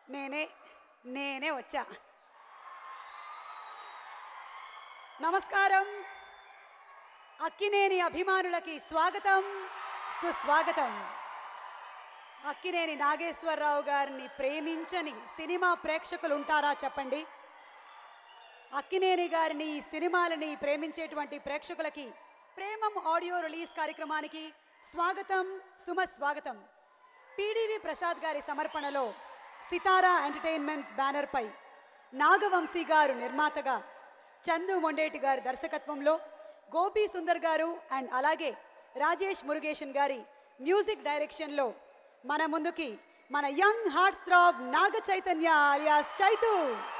నేనే నేనే వచ్చా నమస్కారం అక్కినేని అభిమానులకి స్వాగతం సుస్వాగతం అక్కినేని నాగేశ్వరరావు గారిని ప్రేమించని సినిమా ప్రేక్షకులు ఉంటారా చెప్పండి అక్కినేని గారిని ఈ సినిమాలని ప్రేమించేటువంటి ప్రేక్షకులకి ప్రేమం ఆడియో రిలీజ్ కార్యక్రమానికి స్వాగతం సుమ స్వాగతం పిడివి ప్రసాద్ గారి సమర్పణలో సితారా ఎంటర్టైన్మెంట్స్ బ్యానర్పై నాగవంశీ గారు నిర్మాతగా చందు మొండేటి గారి దర్శకత్వంలో గోపి సుందర్ గారు అండ్ అలాగే రాజేష్ మురుగేషన్ గారి మ్యూజిక్ డైరెక్షన్లో మన ముందుకి మన young heart throb Naga Chaitanya alias Chaitu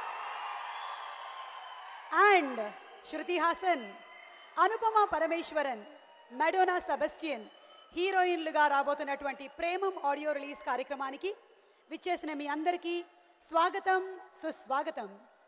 and Shruti Haasan Anupama Parameswaran Madonna Sebastian హీరోయిన్లుగా రాబోతున్నటువంటి ప్రేమం ఆడియో రిలీజ్ కార్యక్రమానికి విచ్చేసిన మీ అందరికీ స్వాగతం సుస్వాగతం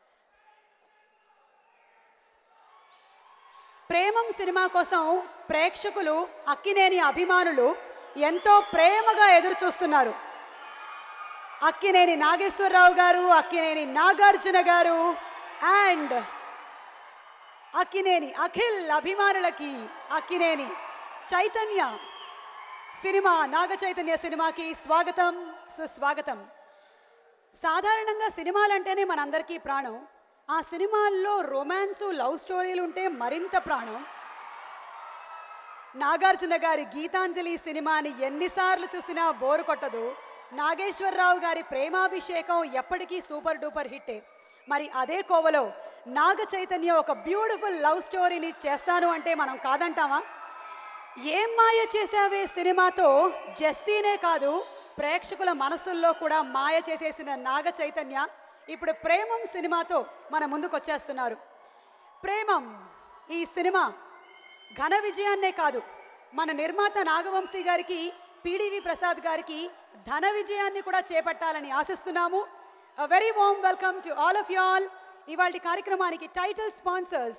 ప్రేమం సినిమా కోసం ప్రేక్షకులు అక్కినేని అభిమానులు ఎంతో ప్రేమగా ఎదురు చూస్తున్నారు అక్కినేని నాగేశ్వరరావు గారు అక్కినేని నాగార్జున గారు అండ్ అక్కినేని అఖిల్ అభిమానులకి అక్కినేని చైతన్య సినిమా నాగ చైతన్య సినిమాకి స్వాగతం సుస్వాగతం సాధారణంగా సినిమాలంటేనే మనందరికీ ప్రాణం ఆ సినిమాల్లో రొమాన్సు లవ్ స్టోరీలు ఉంటే మరింత ప్రాణం నాగార్జున గారి గీతాంజలి సినిమాని ఎన్నిసార్లు చూసినా బోరు కొట్టదు నాగేశ్వరరావు గారి ప్రేమాభిషేకం ఎప్పటికీ సూపర్ డూపర్ హిట్టే మరి అదే కోవలో నాగ చైతన్య ఒక బ్యూటిఫుల్ లవ్ స్టోరీని చేస్తాను అంటే మనం కాదంటామా ఏం మాయ చేసావే సినిమాతో జెస్సీనే కాదు ప్రేక్షకుల మనసుల్లో కూడా మాయ చేసేసిన నాగ చైతన్య ఇప్పుడు ప్రేమం సినిమాతో మన ముందుకు వచ్చేస్తున్నారు ప్రేమం ఈ సినిమా ఘన విజయాన్నే కాదు మన నిర్మాత నాగవంశీ గారికి పిడివి ప్రసాద్ గారికి ధన విజయాన్ని కూడా చేపట్టాలని ఆశిస్తున్నాము very warm welcome to all of you all ఇవాళ కార్యక్రమానికి title sponsors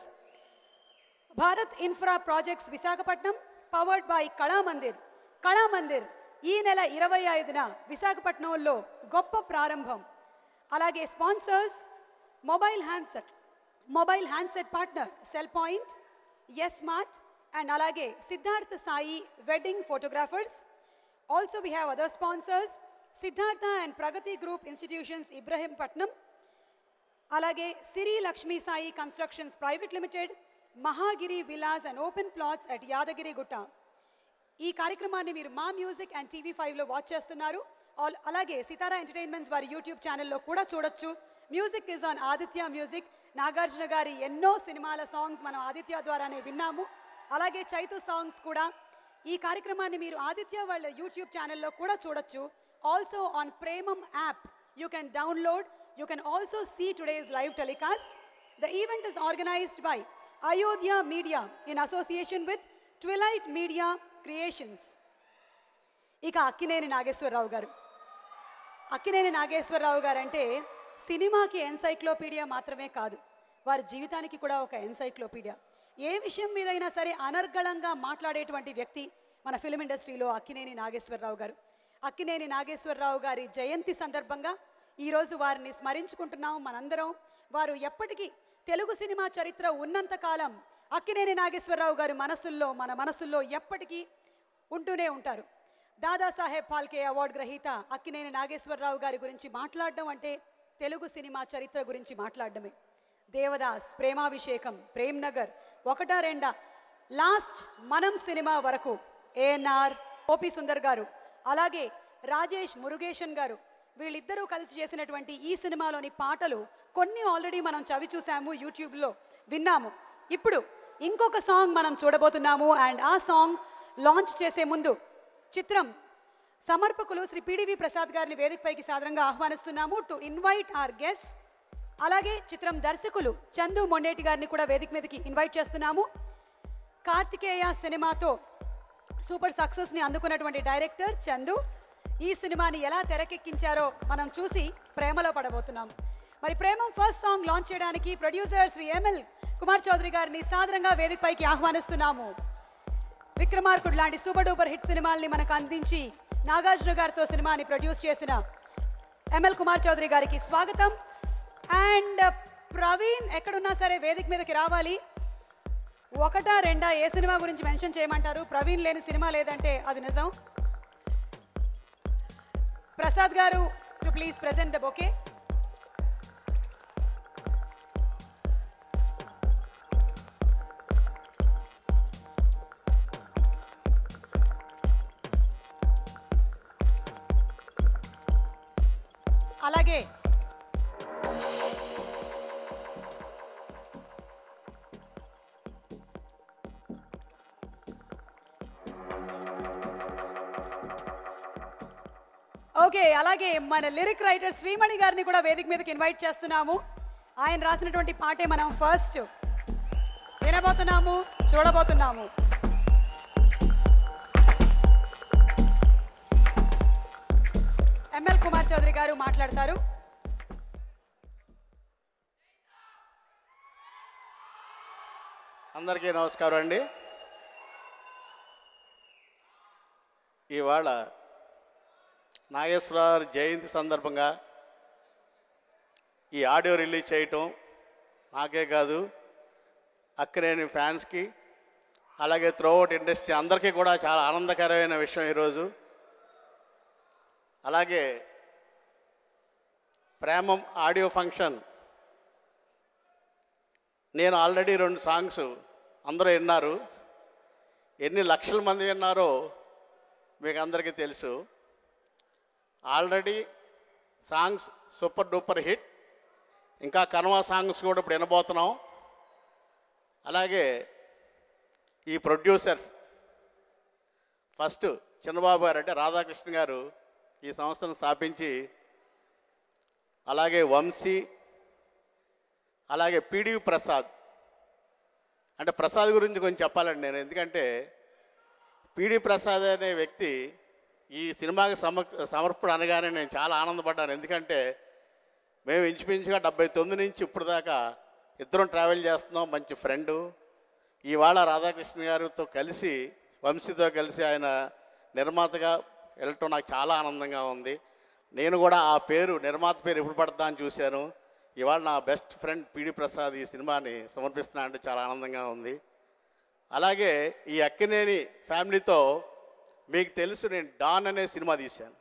Bharat infra projects Visakhapatnam powered by Kalamandir Kalamandir ఈ నెల ఇరవై ఐదున విశాఖపట్నంలో గొప్ప ప్రారంభం అలాగే sponsors mobile handset mobile handset partner cell point S smart and అలాగే Siddhartha Sai wedding photographers also we have other sponsors Siddhartha and Pragati group institutions Ibrahimpatnam అలాగే Siri Lakshmi Sai constructions private limited Mahagiri Vilas and open plots at Yadagiri Gutta ఈ కార్యక్రమాన్ని మీరు మా మ్యూజిక్ అండ్ టీవీ ఫైవ్లో watch చేస్తున్నారు all అలాగే Sitara entertainments వారి యూట్యూబ్ ఛానల్లో కూడా చూడొచ్చు music is on Aditya music Nagarjuna గారి ఎన్నో సినిమాల సాంగ్స్ మనం ఆదిత్య ద్వారానే విన్నాము అలాగే చైతు సాంగ్స్ కూడా ఈ కార్యక్రమాన్ని మీరు ఆదిత్య వాళ్ళ యూట్యూబ్ ఛానల్లో కూడా చూడొచ్చు also on Premam app you can download you can also see today's live telecast the event is organized by Ayodhya media in association with Twilight media creations ఇక అక్కినేని నాగేశ్వరరావు గారు అక్కినేని నాగేశ్వరరావు గారు అంటే సినిమాకి ఎన్సైక్లోపీడియా మాత్రమే కాదు వారి జీవితానికి కూడా ఒక ఎన్సైక్లోపీడియా ఏ విషయం మీదైనా సరే అనర్గళంగా మాట్లాడేటువంటి వ్యక్తి మన ఫిలిం ఇండస్ట్రీలో అక్కినేని నాగేశ్వరరావు గారు అక్కినేని నాగేశ్వరరావు గారి జయంతి సందర్భంగా ఈరోజు వారిని స్మరించుకుంటున్నాం మనందరం వారు ఎప్పటికీ తెలుగు సినిమా చరిత్ర ఉన్నంత కాలం అక్కినేని నాగేశ్వరరావు గారి మనసుల్లో మన మనసుల్లో ఎప్పటికీ ఉంటూనే ఉంటారు దాదాసాహెబ్ ఫాల్కే అవార్డు గ్రహీత అక్కినేని నాగేశ్వరరావు గారి గురించి మాట్లాడడం అంటే తెలుగు సినిమా చరిత్ర గురించి మాట్లాడడమే దేవదాస్ ప్రేమాభిషేకం ప్రేమ్ నగర్ ఒకటా రెండా లాస్ట్ మనం సినిమా వరకు ఏఎన్ఆర్ ఓపి సుందర్ గారు అలాగే రాజేష్ మురుగేషన్ గారు వీళ్ళిద్దరూ కలిసి చేసినటువంటి ఈ సినిమాలోని పాటలు కొన్ని ఆల్రెడీ మనం చవి చూసాము యూట్యూబ్లో విన్నాము ఇప్పుడు ఇంకొక సాంగ్ మనం చూడబోతున్నాము అండ్ ఆ సాంగ్ లాంచ్ చేసే ముందు చిత్రం సమర్పకులు శ్రీ పిడివి ప్రసాద్ గారిని వేదికపైకి సాదరంగా ఆహ్వానిస్తున్నాము టు ఇన్వైట్ ఆర్ గెస్ట్ అలాగే చిత్రం దర్శకులు చందు మొండేటి గారిని కూడా వేదిక మీదకి ఇన్వైట్ చేస్తున్నాము కార్తికేయ సినిమాతో సూపర్ సక్సెస్ని అందుకున్నటువంటి డైరెక్టర్ చందు ఈ సినిమాని ఎలా తెరకెక్కించారో మనం చూసి ప్రేమలో పడబోతున్నాం మరి ప్రేమం ఫస్ట్ సాంగ్ లాంచ్ చేయడానికి ప్రొడ్యూసర్ శ్రీ ఎంఎల్ కుమార్ చౌదరి గారిని సాదరంగా వేదికపైకి ఆహ్వానిస్తున్నాము విక్రమార్కుడు లాంటి సూపర్ డూపర్ హిట్ సినిమాల్ని మనకు అందించి నాగార్జున గారితో సినిమాని ప్రొడ్యూస్ చేసిన ఎంఎల్ కుమార్ చౌదరి గారికి స్వాగతం అండ్ ప్రవీణ్ ఎక్కడున్నా సరే వేదిక మీదకి రావాలి ఒకటా రెండా ఏ సినిమా గురించి మెన్షన్ చేయమంటారు ప్రవీణ్ లేని సినిమా లేదంటే అది నిజం Prasad garu to please present the bouquet అలాగే ఓకే అలాగే మన లిరిక్ రైటర్ శ్రీమణి గారిని కూడా వేదిక మీదకి ఇన్వైట్ చేస్తున్నాము ఆయన రాసినటువంటి పాటే మనం ఫస్ట్ వినబోతున్నాము చూడబోతున్నాము ఎంఎల్ కుమార్ చౌదరి గారు మాట్లాడతారు అందరికీ నమస్కారం అండి ఇవాళ నాగేశ్వరరావు జయంతి సందర్భంగా ఈ ఆడియో రిలీజ్ చేయటం నాకే కాదు అక్కనేని ఫ్యాన్స్కి అలాగే త్రోఅవుట్ ఇండస్ట్రీ అందరికీ కూడా చాలా ఆనందకరమైన విషయం ఈరోజు అలాగే ప్రేమం ఆడియో ఫంక్షన్ నేను ఆల్రెడీ రెండు సాంగ్స్ అందరూ విన్నారు ఎన్ని లక్షల మంది విన్నారో మీకు అందరికీ తెలుసు already songs super duper hit ఇంకా కనవా సాంగ్స్ కూడా ఇప్పుడు వినబోతున్నాం అలాగే ఈ ప్రొడ్యూసర్స్ ఫస్ట్ చిన్నబాబు గారు అంటే రాధాకృష్ణ గారు ఈ సంస్థను స్థాపించి అలాగే వంశీ అలాగే పిడివి ప్రసాద్ అంటే ప్రసాద్ గురించి కొంచెం చెప్పాలండి నేను ఎందుకంటే పిడి ప్రసాద్ అనే వ్యక్తి ఈ సినిమాకి సమ సమర్పణ అనగానే నేను చాలా ఆనందపడ్డాను ఎందుకంటే మేము ఇంచుమించుగా డెబ్బై తొమ్మిది నుంచి ఇప్పుడు దాకా ఇద్దరం ట్రావెల్ చేస్తున్నాం మంచి ఫ్రెండు ఇవాళ రాధాకృష్ణ గారితో కలిసి వంశీతో కలిసి ఆయన నిర్మాతగా వెళ్ళటం నాకు చాలా ఆనందంగా ఉంది నేను కూడా ఆ పేరు నిర్మాత పేరు ఎప్పుడు పడతా అని చూశాను ఇవాళ నా బెస్ట్ ఫ్రెండ్ పిడి ప్రసాద్ ఈ సినిమాని సమర్పిస్తున్నా అంటే చాలా ఆనందంగా ఉంది అలాగే ఈ అక్కినేని ఫ్యామిలీతో మీకు తెలుసు నేను డాన్ అనే సినిమా తీశాను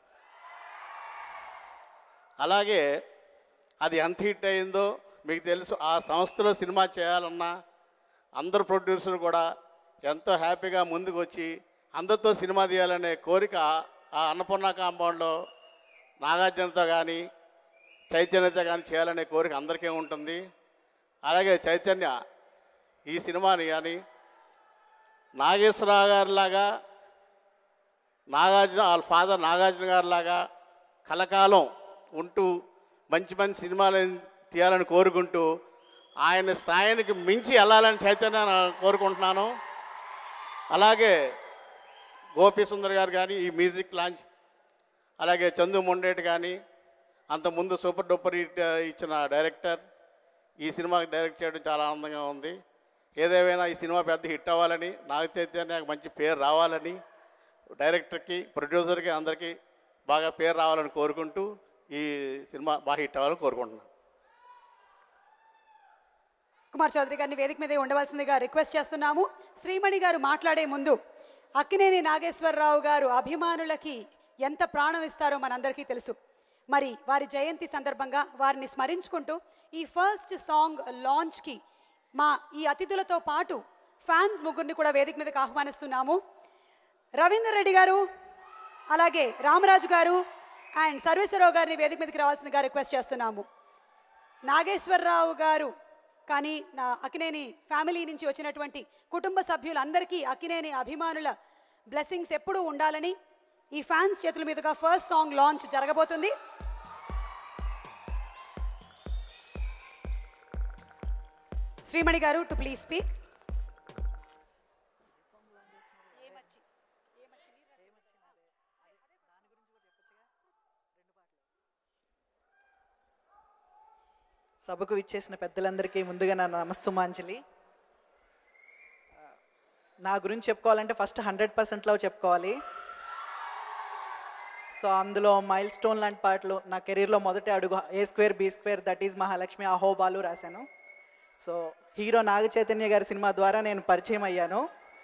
అలాగే అది ఎంత హిట్ అయిందో మీకు తెలుసు ఆ సంస్థలో సినిమా చేయాలన్నా అందరు ప్రొడ్యూసర్ కూడా ఎంతో హ్యాపీగా ముందుకు వచ్చి అందరితో సినిమా తీయాలనే కోరిక ఆ అన్నపూర్ణ కాంపౌండ్లో నాగార్జునతో కానీ చైతన్యతో కానీ చేయాలనే కోరిక అందరికీ ఉంటుంది అలాగే చైతన్య ఈ సినిమాని కానీ నాగేశ్వరరావు గారిలాగా నాగార్జున వాళ్ళ ఫాదర్ నాగార్జున గారిలాగా కలకాలం ఉంటూ మంచి మంచి సినిమాలు తీయాలని కోరుకుంటూ ఆయన స్థాయినికి మించి వెళ్ళాలని చైతన్య నా- కోరుకుంటున్నాను అలాగే గోపి సుందర్ గారు కానీ ఈ మ్యూజిక్ లాంచ్ అలాగే చందు మొండేటి కానీ అంతకుముందు సూపర్ డూపర్ హిట్ ఇచ్చిన డైరెక్టర్ ఈ సినిమాకి డైరెక్ట్ చేయడం చాలా ఆనందంగా ఉంది ఏదేమైనా ఈ సినిమా పెద్ద హిట్ అవ్వాలని నాగ చైతన్యకు మంచి పేరు రావాలని డైరెక్టర్కి ప్రొడ్యూసర్కి అందరికీ బాగా పేరు రావాలని కోరుకుంటూ ఈ సినిమా బాగా హిట్ అవ్వాలని కోరుకుంటున్నాను కుమార్ చౌదరి గారిని వేదిక మీదే ఉండవలసిందిగా రిక్వెస్ట్ చేస్తున్నాము శ్రీమణి గారు మాట్లాడే ముందు అక్కినేని నాగేశ్వరరావు గారు అభిమానులకి ఎంత ప్రాణం ఇస్తారో మనందరికీ తెలుసు మరి వారి జయంతి సందర్భంగా వారిని స్మరించుకుంటూ ఈ ఫస్ట్ సాంగ్ లాంచ్కి మా ఈ అతిథులతో పాటు ఫ్యాన్స్ ముగ్గురిని కూడా వేదిక మీదకి ఆహ్వానిస్తున్నాము రవీందర్ రెడ్డి గారు అలాగే రామరాజు గారు అండ్ సర్వేశ్వరరావు గారిని వేదిక మీదకి రావాల్సిందిగా రిక్వెస్ట్ చేస్తున్నాము నాగేశ్వరరావు గారు కానీ నా అకినేని ఫ్యామిలీ నుంచి వచ్చినటువంటి కుటుంబ సభ్యులందరికీ అకినేని అభిమానుల బ్లెస్సింగ్స్ ఎప్పుడూ ఉండాలని ఈ ఫ్యాన్స్ చేతుల మీదుగా ఫస్ట్ సాంగ్ లాంచ్ జరగబోతుంది శ్రీమణి గారు టు ప్లీజ్ స్పీక్ సభకు విచ్చేసిన పెద్దలందరికీ ముందుగా నా నమస్సుమాంజలి ఆ, నా గురించి చెప్పుకోవాలంటే ఫస్ట్ హండ్రెడ్ పర్సెంట్లో చెప్పుకోవాలి సో అందులో మైల్ స్టోన్ లాంటి పాటలు నా కెరీర్లో మొదటి అడుగు A square B square that is Mahalakshmi అహోబాలు రాశాను సో హీరో నాగ చైతన్య గారి సినిమా ద్వారా నేను పరిచయం అయ్యాను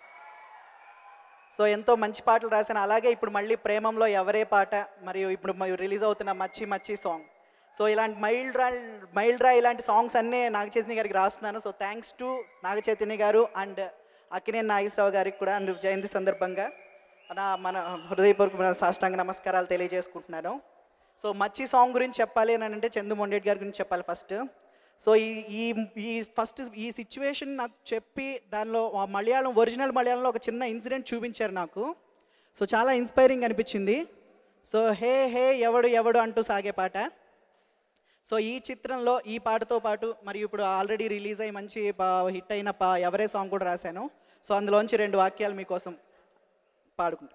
సో ఎంతో మంచి పాటలు రాశాను అలాగే ఇప్పుడు మళ్ళీ ప్రేమంలో ఎవరే పాట మరియు ఇప్పుడు మ- రిలీజ్ అవుతున్న మచ్చి మచ్చి సాంగ్ సో ఇలాంటి మైల్డ్ రా మైల్డ్ రా ఇలాంటి సాంగ్స్ అన్నీ నాగ చైతన్య గారికి రాస్తున్నాను so thanks to Naga Chaitanya garu and Akkineni Nageswararao గారికి కూడా అండ్ జయంతి సందర్భంగా నా మన హృదయపూర్వక సాష్టాంగ నమస్కారాలు తెలియజేసుకుంటున్నాను సో మచ్చి సాంగ్ గురించి చెప్పాలి అని అంటే చందు మొండేటి గారి గురించి చెప్పాలి ఫస్ట్ సో ఈ ఈ ఈ ఫస్ట్ ఈ సిచ్యువేషన్ నాకు చెప్పి దానిలో ఆ మలయాళం ఒరిజినల్ మలయాళంలో ఒక చిన్న ఇన్సిడెంట్ చూపించారు నాకు సో చాలా ఇన్స్పైరింగ్ అనిపించింది సో హే హే ఎవడు ఎవడు అంటూ సాగే పాట సో ఈ చిత్రంలో ఈ పాటతో పాటు మరియు ఇప్పుడు ఆల్రెడీ రిలీజ్ అయ్యి మంచి హిట్ అయిన పా ఎవరే సాంగ్ కూడా రాశాను సో అందులోంచి రెండు వాక్యాలు మీకోసం పాడుకుంటా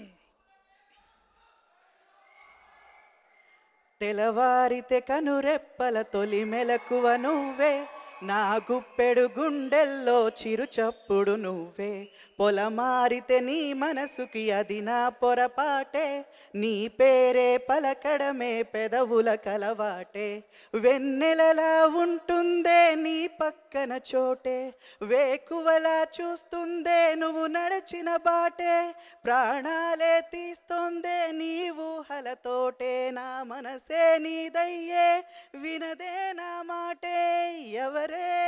తెలవారితే కనురెప్పల తొలి మెలకువ నువ్వే నా గుప్పెడు గుండెల్లో చిరు చప్పుడు నువ్వే పొలమారితే నీ మనసుకి అది నా పొరపాటే నీ పేరే పలకడమే పెదవుల కలవాటే వెన్నెలలా ఉంటుందే నీ పక్కన చోటే వేకువలా చూస్తుందే నువ్వు నడిచిన బాటే ప్రాణాలే తీస్తోందే నీ ఊహలతోటే నా మనసే నీదయ్యే వినదే నా మాటే ఎవరే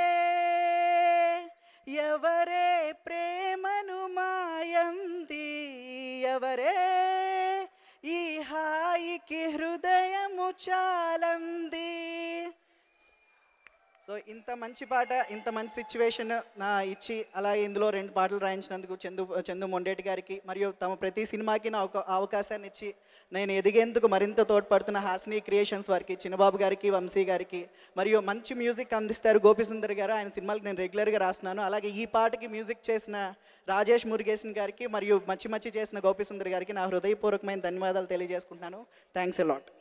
ఎవరే ప్రేమను మాయంది ఎవరే ఈ హాయికి హృదయము చాలంది సో ఇంత మంచి పాట ఇంత మంచి సిచ్యువేషన్ నా ఇచ్చి అలా ఇందులో రెండు పాటలు రాయించినందుకు చందు చందు మొండేటి గారికి మరియు తమ ప్రతి సినిమాకి నా ఒక అవకాశాన్ని ఇచ్చి నేను ఎదిగేందుకు మరింత తోడ్పడుతున్న హాసిని క్రియేషన్స్ వారికి చిన్నబాబు గారికి వంశీ గారికి మరియు మంచి మ్యూజిక్ అందిస్తారు గోపిసుందర్ గారు ఆయన సినిమాలకు నేను రెగ్యులర్గా రాస్తున్నాను అలాగే ఈ పాటకి మ్యూజిక్ చేసిన రాజేష్ మురుగేశన్ గారికి మరియు మంచి మంచి చేసిన గోపిసుందర్ గారికి నా హృదయపూర్వకమైన ధన్యవాదాలు తెలియజేసుకుంటున్నాను థ్యాంక్స్ ఎ లాట్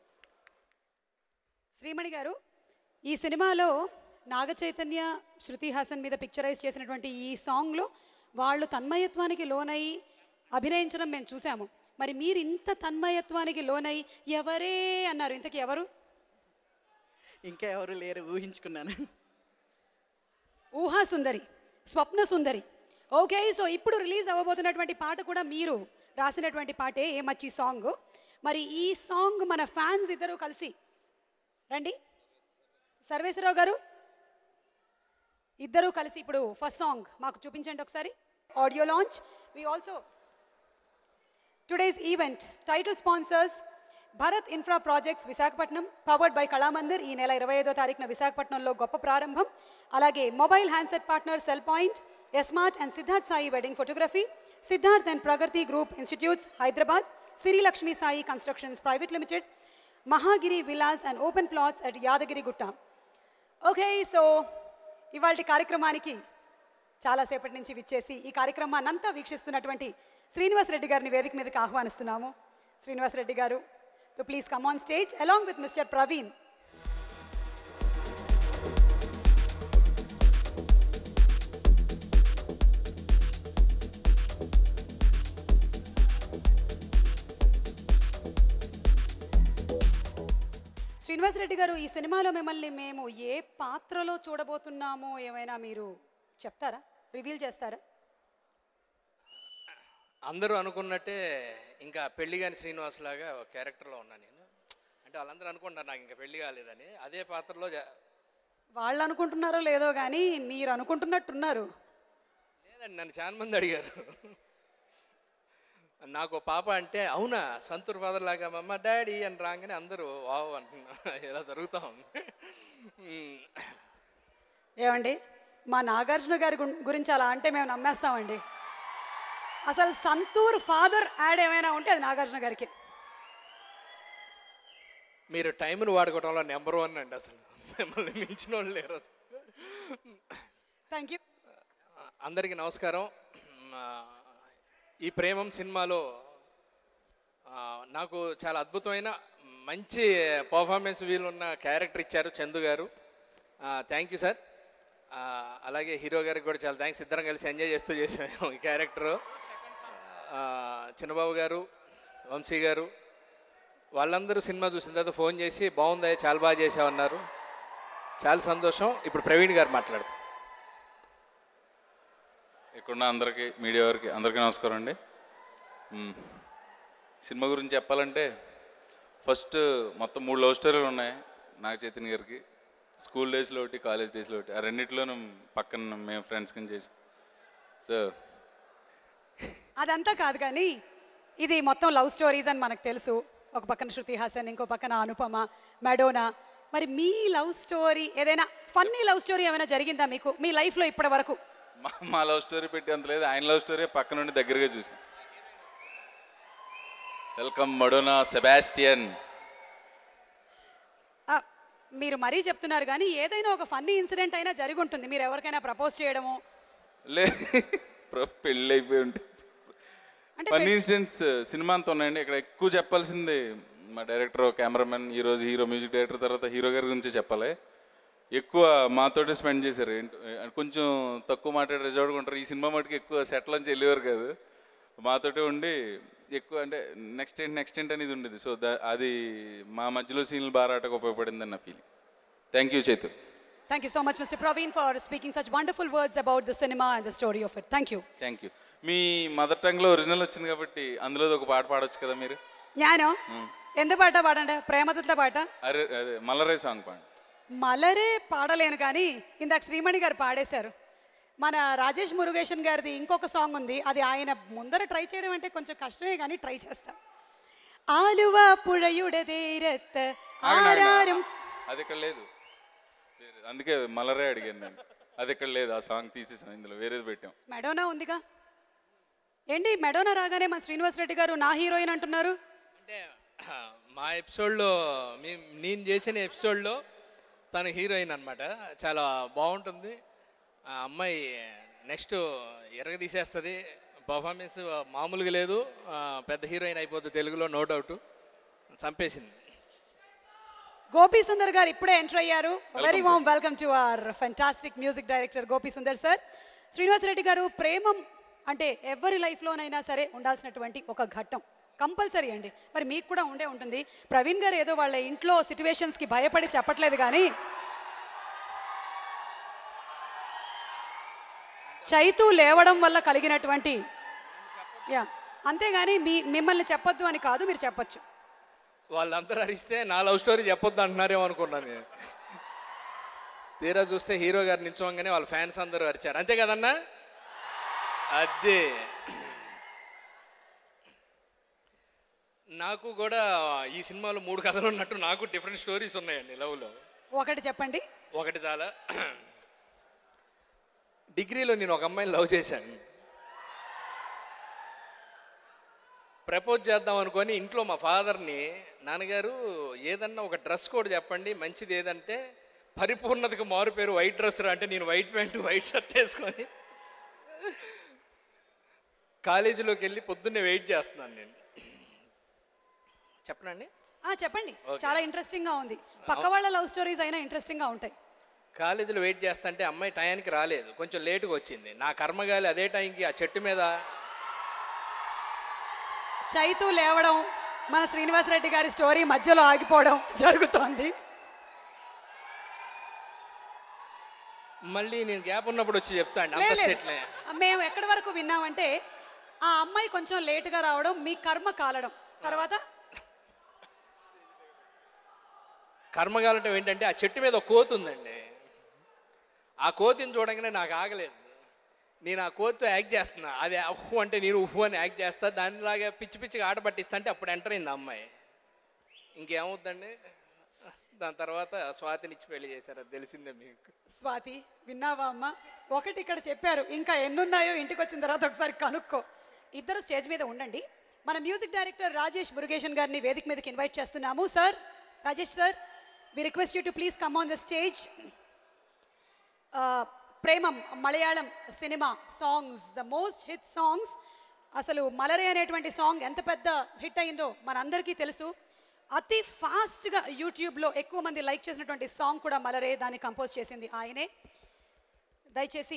శ్రీమణి గారు ఈ సినిమాలో నాగ చైతన్య శృతి హాసన్ మీద పిక్చరైజ్ చేసినటువంటి ఈ సాంగ్లో వాళ్ళు తన్మయత్వానికి లోనై అభినయించడం మేము చూసాము మరి మీరు ఇంత తన్మయత్వానికి లోనై ఎవరే అన్నారు ఇంతకీ ఎవరు ఇంకా ఎవరు లేరు ఊహించుకున్నాను ఊహా సుందరి స్వప్న సుందరి ఓకే సో ఇప్పుడు రిలీజ్ అవ్వబోతున్నటువంటి పాట కూడా మీరు రాసినటువంటి పాటే ఏ మచ్చి సాంగ్ మరి ఈ సాంగ్ మన ఫ్యాన్స్ ఇద్దరు కలిసి రండి సర్వేశ్వరరావు గారు ఇద్దరు కలిసి ఇప్పుడు ఫస్ట్ సాంగ్ మాకు చూపించండి ఒకసారి audio launch we also today's event title sponsors Bharat infra projects Visakhapatnam powered by Kalamandir ఈ నెల ఇరవై ఐదో తారీఖున విశాఖపట్నంలో గొప్ప ప్రారంభం అలాగే mobile handset partner cell point smart and Siddharth Sai wedding photography Siddharth and Pragati group institutes Hyderabad Sirilakshmi Sai constructions private limited Mahagiri Vilas and open plots at Yadagiri Gutta okay so ఇవాళ కార్యక్రమానికి చాలాసేపటి నుంచి విచ్చేసి ఈ కార్యక్రమాన్ని అంతా వీక్షిస్తున్నటువంటి శ్రీనివాస్ రెడ్డి గారిని వేదిక మీదకి ఆహ్వానిస్తున్నాము Srinivas Reddy garu to please come on stage along with mister Praveen Srinivas Reddy garu ఈ సినిమాలో మిమ్మల్ని మేము ఏ పాత్రలో చూడబోతున్నామో ఏమైనా మీరు చెప్తారా రివీల్ చేస్తారా అందరూ అనుకున్నట్టే ఇంకా పెళ్లి కాని శ్రీనివాస్ లాగా ఒక క్యారెక్టర్లో ఉన్నా నేను అంటే వాళ్ళందరూ అనుకుంటారు నాకు ఇంకా పెళ్లి కాలేదని అదే పాత్రలో జ- వాళ్ళు అనుకుంటున్నారో లేదో కానీ మీరు అనుకుంటున్నట్టున్నారు లేదండి నన్ను చాలా మంది అడిగారు నాకు ఓ పాప అంటే అవునా సంతూర్ ఫాదర్ లాగా మమ్మ డాడీ అని రాగానే అందరూ వావ్ అంటున్నా ఇలా జరుగుతూ ఉంది ఉమ్, ఏమండి మా నాగార్జున గారి గున్- గురించి అలా అంటే మేము నమ్మేస్తామండి అసలు సంతూర్ ఫాదర్ యాడ్ ఏమైనా ఉంటే అది నాగార్జున గారికి మీరు టైంను వాడుకోవడంలో నెంబర్ వన్ అండి అసలు మిమ్మల్ని మించిన వాళ్ళు లేరు అసలు థ్యాంక్ యూ అందరికీ నమస్కారం ఆ, ఈ ప్రేమం సినిమాలో ఆ, నాకు చాలా అద్భుతమైన మంచి పర్ఫార్మెన్స్ వీలున్న క్యారెక్టర్ ఇచ్చారు Chandu garu thank you sir అలాగే హీరో గారికి కూడా చాలా థ్యాంక్స్ ఇద్దరం కలిసి ఎంజాయ్ చేస్తూ చేసాము ఈ క్యారెక్టరు చిన్నబాబు గారు వంశీ గారు వాళ్ళందరూ సినిమా చూసిన తర్వాత ఫోన్ చేసి బాగుందా చాలా బాగా చేసావన్నారు చాలా సంతోషం ఇప్పుడు ప్రవీణ్ గారు మాట్లాడతారు ఇక్కడున్న అందరికీ మీడియా వారికి అందరికీ నమస్కారం అండి మ్మ్. సినిమా గురించి చెప్పాలంటే ఫస్ట్ మొత్తం మూడు లవ్ స్టోరీలు ఉన్నాయి నాగ చైతన్య గారికి స్కూల్ డేస్లో ఒకటి కాలేజ్ డేస్లో ఒకటి ఆ రెండిట్లోనూ పక్కన మేము ఫ్రెండ్స్ కింద చేసి సో అదంతా కాదు కానీ ఇది మొత్తం లవ్ స్టోరీస్ అని మనకు తెలుసు ఒక పక్కన శృతి హాసన్ ఇంకో పక్కన అనుపమ మెడోనా మరి మీ లవ్ స్టోరీ ఏదైనా ఫన్నీ లవ్ స్టోరీ ఏమైనా జరిగిందా మీకు మీ లైఫ్లో ఇప్పటి వరకు మా మా లవ్ స్టోరీ పెట్టి అంత లేదు ఆయన లవ్ స్టోరీ పక్క నుండి దగ్గరగా చూసాం వెల్కమ్ మడోనా సెబాస్టియన్ ఆ, మీరు మరీ చెప్తున్నారు కానీ ఏదైనా ఒక ఫన్నీ ఇన్సిడెంట్ అయినా జరిగి ఉంటుంది మీరు ఎవరికైనా ప్రపోజ్ చేయడము లే ప్ర- పెళ్ళి అయిపోయి ఉంటే అంటే ఫన్నీ ఇన్సిడెంట్స్ సినిమా అంతా ఉన్నాయండి ఇక్కడ ఎక్కువ చెప్పాల్సింది మా డైరెక్టర్ కెమెరామెన్ ఈ రోజు హీరో మ్యూజిక్ డైరెక్టర్ తర్వాత హీరో గారి గురించి చెప్పాలి ఎక్కువ మాతోటే స్పెండ్ చేశారు ఏంటి కొంచెం తక్కువ మాట్లాడి రిజర్వ్గా ఉంటారు ఈ సినిమా మటుకు ఎక్కువ సెటిల్ అని వెళ్ళేవారు కాదు మాతోటే ఉండి ఎక్కువ అంటే నెక్స్ట్ ఏంటి నెక్స్ట్ ఏంటి అనేది ఉండేది సో దా అది మా మధ్యలో సీన్లు బారాటకు ఉపయోగపడిందని నా feeling thank you Chaitu thank you so much mister Praveen for speaking such wonderful words about the cinema and the story of it thank you thank you మీ మదర్ టంగ్లో ఒరిజినల్ వచ్చింది కాబట్టి అందులో ఒక పాట పాడొచ్చు కదా మీరు ഞാനോ എന്ത് പാട്ടാ പാടണ്ടേ പ്രേമത്തിലത്തെ പാട്ടാ అరే అదే మల్లరే సాంగ్ పాడండి మలరే పాడలేను కానీ ఇందాక శ్రీమణి గారు పాడేశారు మన రాజేష్ మురుగేషన్ గారిది ఇంకొక సాంగ్ ఉంది అది ఆయన ముందర ట్రై చేయడం అంటే కొంచెం కష్టమే కానీ ట్రై చేస్తాం ఆలువ పుഴയുടെ തീരത്ത് ఆగండి, ఆగండి. ఆరారం అది ఇక్కడ లేదు వేరే- అందుకే మలరే అడిగాను నేను అది ఇక్కడ లేదు ఆ సాంగ్ తీసేసాం ఇందులో వేరేది పెట్టాం మెడోనా ఉందిగా ఏంటి మెడోనా రాగానే మన శ్రీనివాస్ రెడ్డి గారు నా హీరోయిన్ అంటున్నారు అంటే మా ఎపిసోడ్లో మీ నేను చేసిన ఎపిసోడ్లో తను హీరోయిన్ అనమాట చాలా బాగుంటుంది ఆ అమ్మాయి నెక్స్ట్ ఎరగ తీసేస్తుంది పర్ఫార్మెన్స్ మామూలుగా లేదు ఆ, పెద్ద హీరోయిన్ అయిపోతుంది తెలుగులో నో డౌట్ చంపేసింది గోపీ సుందర్ గారు ఇప్పుడే ఎంటర్ అయ్యారు very warm welcome to our fantastic music director Gopi Sundar sir Srinivas Reddy garu Premam అంటే ఎవరి లైఫ్లోనైనా సరే ఉండాల్సినటువంటి ఒక ఘట్టం కంపల్సరీ అండి మరి మీకు కూడా ఉండే ఉంటుంది ప్రవీణ్ గారు ఏదో వాళ్ళ ఇంట్లో సిచ్యువేషన్స్కి భయపడి చెప్పట్లేదు కానీ చైతు లేవడం వల్ల కలిగినటువంటి యా అంతేగాని మీ మిమ్మల్ని చెప్పొద్దు అని కాదు మీరు చెప్పొచ్చు వాళ్ళందరూ అరిస్తే నా లవ్ స్టోరీ చెప్పొద్దు అంటున్నారేమో అనుకున్నాను నేను తీరా చూస్తే హీరో గారు నించోగానే వాళ్ళ ఫ్యాన్స్ అందరూ అరిచారు అంతే కదన్నా అదే నాకు కూడా ఈ సినిమాలో మూడు కథలు ఉన్నట్టు నాకు డిఫరెంట్ స్టోరీస్ ఉన్నాయండి లవ్లో ఒకటి చెప్పండి ఒకటి చాలా డిగ్రీలో నేను ఒక అమ్మాయిని లవ్ చేశాను ప్రపోజ్ చేద్దాం అనుకొని ఇంట్లో మా ఫాదర్ని నాన్నగారు ఏదన్నా ఒక డ్రెస్ కోడ్ చెప్పండి మంచిది ఏదంటే పరిపూర్ణతకు మారు పేరు వైట్ డ్రెస్ రా అంటే నేను వైట్ ప్యాంటు వైట్ షర్ట్ వేసుకొని కాలేజీలోకి వెళ్ళి పొద్దున్నే వెయిట్ చేస్తున్నాను నేను చెప్పనండి ఆ చెప్పండి చాలా ఇంట్రెస్టింగ్ గా ఉంది పక్క వాళ్ళ లవ్ స్టోరీస్ అయినా ఇంట్రెస్టింగ్ గా ఉంటాయి కాలేజీలో వెయిట్ చేస్తుంటే అమ్మాయి టయానికి రాలేదు కొంచెం లేటుగా వచ్చింది నా కర్మగాలి అదే టైంకి ఆ చెట్టు మీద చైతు లేవడం మన శ్రీనివాసరెడ్డి గారి స్టోరీ మధ్యలో ఆగిపోవడం జరుగుతోంది మళ్ళీ నేను గ్యాప్ ఉన్నప్పుడు వచ్చి చెప్తాను లే, అంత లేదు. సెట్లే మేము ఎక్కడి వరకు విన్నామంటే ఆ అమ్మాయి కొంచెం లేటుగా రావడం మీ కర్మ కాలడం తర్వాత కర్మగాలటం ఏంటంటే ఆ చెట్టు మీద ఒక కోతి ఉందండి ఆ కోతిని చూడంగానే నాకు ఆగలేదు నేను ఆ కోతితో యాక్ట్ చేస్తున్నా అది ఉహు అంటే నేను ఉహు అని యాక్ట్ చేస్తా దానిలాగా పిచ్చి పిచ్చిగా ఆట పట్టిస్తా అంటే అప్పుడు ఎంటర్ అయింది ఆ అమ్మాయి ఇంకేమవుద్దండి దాని తర్వాత స్వాతినిచ్చి పెళ్లి చేశారు అది తెలిసిందే మీకు స్వాతి విన్నావా అమ్మ ఒకటి ఇక్కడ చెప్పారు ఇంకా ఎన్నున్నాయో ఇంటికి వచ్చిన తర్వాత ఒకసారి కనుక్కో ఇద్దరు స్టేజ్ మీద ఉండండి మన మ్యూజిక్ డైరెక్టర్ రాజేష్ మురుగేషన్ గారిని వేదిక మీదకి ఇన్వైట్ చేస్తున్నాము sir Rajesh sir we request you to please come on the stage Premam Malayalam cinema songs the most hit songs అసలు మలరే అనేటువంటి సాంగ్ ఎంత పెద్ద హిట్ అయిందో మనందరికీ తెలుసు అతి ఫాస్ట్గా యూట్యూబ్లో ఎక్కువ మంది లైక్ చేసినటువంటి సాంగ్ కూడా మలరే దాన్ని కంపోజ్ చేసింది ఆయనే దయచేసి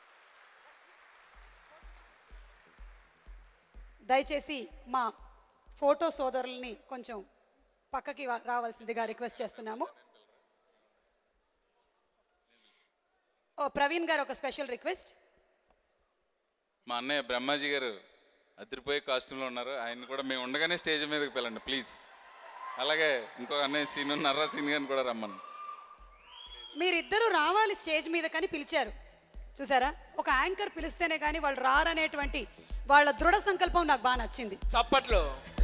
దయచేసి మా ఫోటో సోదరుల్ని కొంచెం పక్కకి వా- రావాల్సిందిగా రిక్వెస్ట్ చేస్తున్నాము ఓ ప్రవీణ్ గారు ఒక స్పెషల్ రిక్వెస్ట్ మా అన్నయ్య బ్రహ్మాజీ గారు అదిరిపోయే కాస్ట్యూమ్లో ఉన్నారు ఆయన కూడా మేము ఉండగానే స్టేజ్ మీదకి పిల్లండి ప్లీజ్ అలాగే ఇంకో అన్నయ్య సీన్ ఉన్నారా సీన్ గారిని కూడా రమ్మను మీరిద్దరూ రావాలి స్టేజ్ మీద కానీ పిలిచారు చూసారా ఒక యాంకర్ పిలిస్తేనే కానీ వాళ్ళు రారనేటువంటి వాళ్ళ దృఢ సంకల్పం నాకు బాగా నచ్చింది చప్పట్లు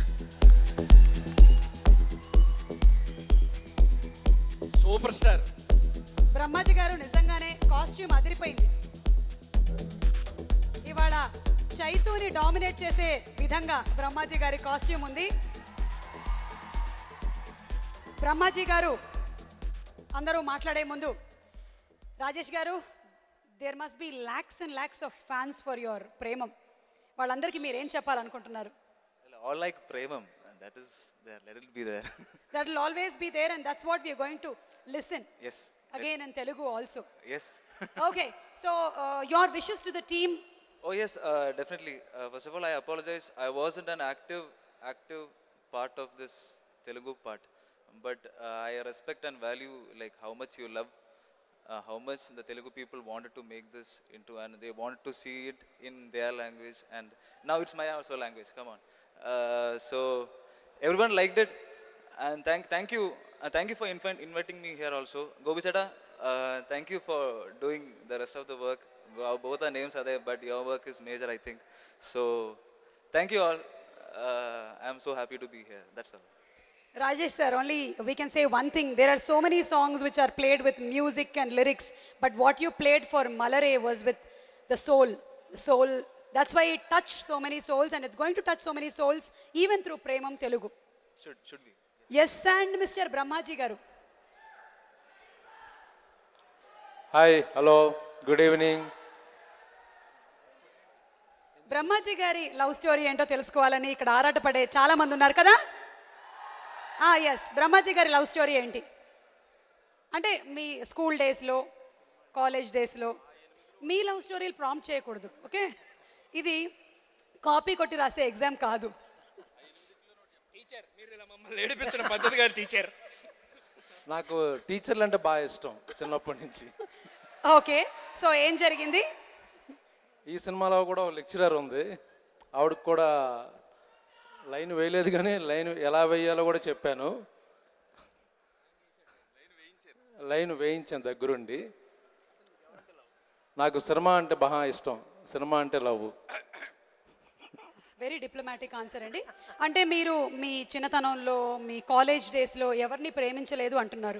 సూపర్ స్టార్ బ్రహ్మాజీ గారు నిజంగానే కాస్ట్యూమ్ అదిరిపోయింది ఇవాళ చైతూని డామినేట్ చేసే విధంగా బ్రహ్మాజీ గారి కాస్ట్యూమ్ ఉంది బ్రహ్మాజీ గారు అందరూ మాట్లాడే ముందు Rajesh garu there must be lakhs and lakhs of fans for your Premam వాళ్ళందరికీ మీరు ఏం చెప్పాలనుకుంటున్నారు All like Premam, and that is there. Let it be there. That will always be there and that's what we're going to listen yes. Again in Telugu also Yes. Okay, so uh, your wishes to the team. oh yes, uh, definitely. Uh, first of all, I apologize. I wasn't an active, active part of this Telugu part, but uh, I respect and value like how much you love, uh, how much the Telugu people wanted to make this into, and they wanted to see it in their language, and now it's my also language. Come on. Uh, so everyone liked it, and thank thank you, uh, thank you for invi- inviting me here also. Gobi Chada, uh, thank you for doing the rest of the work. Wow, both our names are there, but your work is major, I think. So thank you all. Uh, I'm so happy to be here. That's all. Rajesh sir, only we can say one thing. There are so many songs which are played with music and lyrics, but what you played for Malare was with the soul. The soul. That's why it touched so many souls, and it's going to touch so many souls even through Premam Telugu. Should should be. Yes, and Mr. Brahmaji Garu. Hi hello good evening Brahmaji గారి love story ఏంటో తెలుసుకోవాలని ఇక్కడ ఆరాటపడే చాలా మంది ఉన్నారు కదా yes Brahmaji గారి love story ఏంటి అంటే మీ స్కూల్ డేస్లో కాలేజ్ డేస్లో మీ లవ్ స్టోరీలు ప్రాంప్ట్ చేయకూడదు ఓకే ఇది కాపీ కొట్టి రాసే ఎగ్జామ్ కాదు టీచర్ మీరు ఇలా మమ్మల్ని ఏడిపించిన పద్ధతి గారు టీచర్ నాకు టీచర్లు అంటే బాగా ఇష్టం చిన్నప్పటి నుంచి ఓకే సో ఏం జరిగింది ఈ సినిమాలో కూడా ఒక లెక్చరర్ ఉంది ఆవిడకి కూడా లైన్ వేయలేదు కానీ లైన్ ఎలా వేయాలో కూడా చెప్పాను లైన్ వేయించాను దగ్గరుండి నాకు సినిమా అంటే బాగా ఇష్టం సినిమా అంటే లవ్ వెరీ డిప్లొమాటిక్ ఆన్సర్ అండి అంటే మీరు మీ చిన్నతనంలో మీ కాలేజ్ డేస్లో ఎవరిని ప్రేమించలేదు అంటున్నారు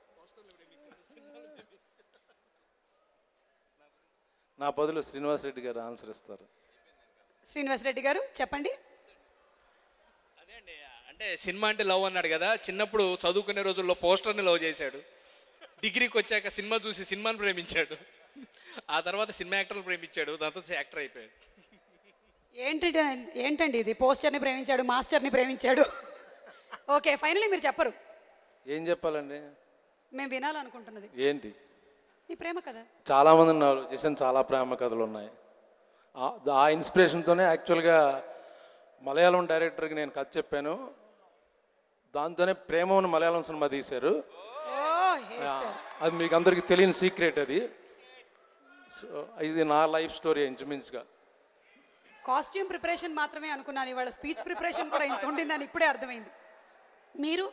నా బదులు శ్రీనివాస్ రెడ్డి గారు ఆన్సర్ ఇస్తారు శ్రీనివాస్ రెడ్డి గారు చెప్పండి అదే అండి అంటే సినిమా అంటే లవ్ అన్నాడు కదా చిన్నప్పుడు చదువుకునే రోజుల్లో పోస్టర్ని లవ్ చేశాడు డిగ్రీకి వచ్చాక సినిమా చూసి సినిమాని ప్రేమించాడు ఆ తర్వాత సినిమా యాక్టర్లు ప్రేమించాడు దాంతో యాక్టర్ అయిపోయాడు ఏంటి ఏంటండి ఇది పోస్టర్ని ప్రేమించాడు మాస్టర్ని ప్రేమించాడు ఓకే ఫైనలీ మీరు చెప్పరు ఏం చెప్పాలండి మేము వినాలనుకుంటున్నది ఏంటి మీ ప్రేమ కదా చాలామంది ఉన్నారు చేసిన చాలా ప్రేమ కథలు ఉన్నాయి ఆ- ఆ ఇన్స్పిరేషన్తోనే యాక్చువల్గా మలయాళం డైరెక్టర్కి నేను కథ చెప్పాను దాంతోనే ప్రేమను మలయాళం సినిమా తీశారు ఓ yes, sir. అది మీకు అందరికీ తెలియని సీక్రెట్ అది సో ఇది నా లైఫ్ స్టోరీ ఇంచుమించుగా కాస్ట్యూమ్ ప్రిపరేషన్ మాత్రమే అనుకున్నాను ఇవాళ స్పీచ్ ప్రిపరేషన్ కూడా ఇంత ఉండిందని ఇప్పుడే అర్థమైంది మీరు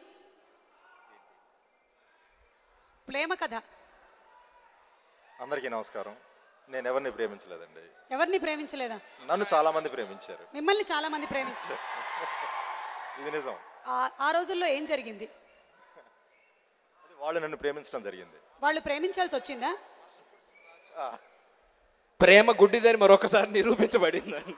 ప్రేమ కథ అందరికీ నమస్కారం నేను ఎవరిని ప్రేమించలేదండి ఎవరిని ప్రేమించలేదా నన్ను చాలా మంది ప్రేమించారు మిమ్మల్ని చాలా మంది ప్రేమించారు ఇది నిజం ఆ- ఆ రోజుల్లో ఏం జరిగింది అది వాళ్ళు నన్ను ప్రేమించడం జరిగింది వాళ్ళు ప్రేమించాల్సి వచ్చిందా ప్రేమ గుడ్డిదని మరొకసారి నిరూపించబడింది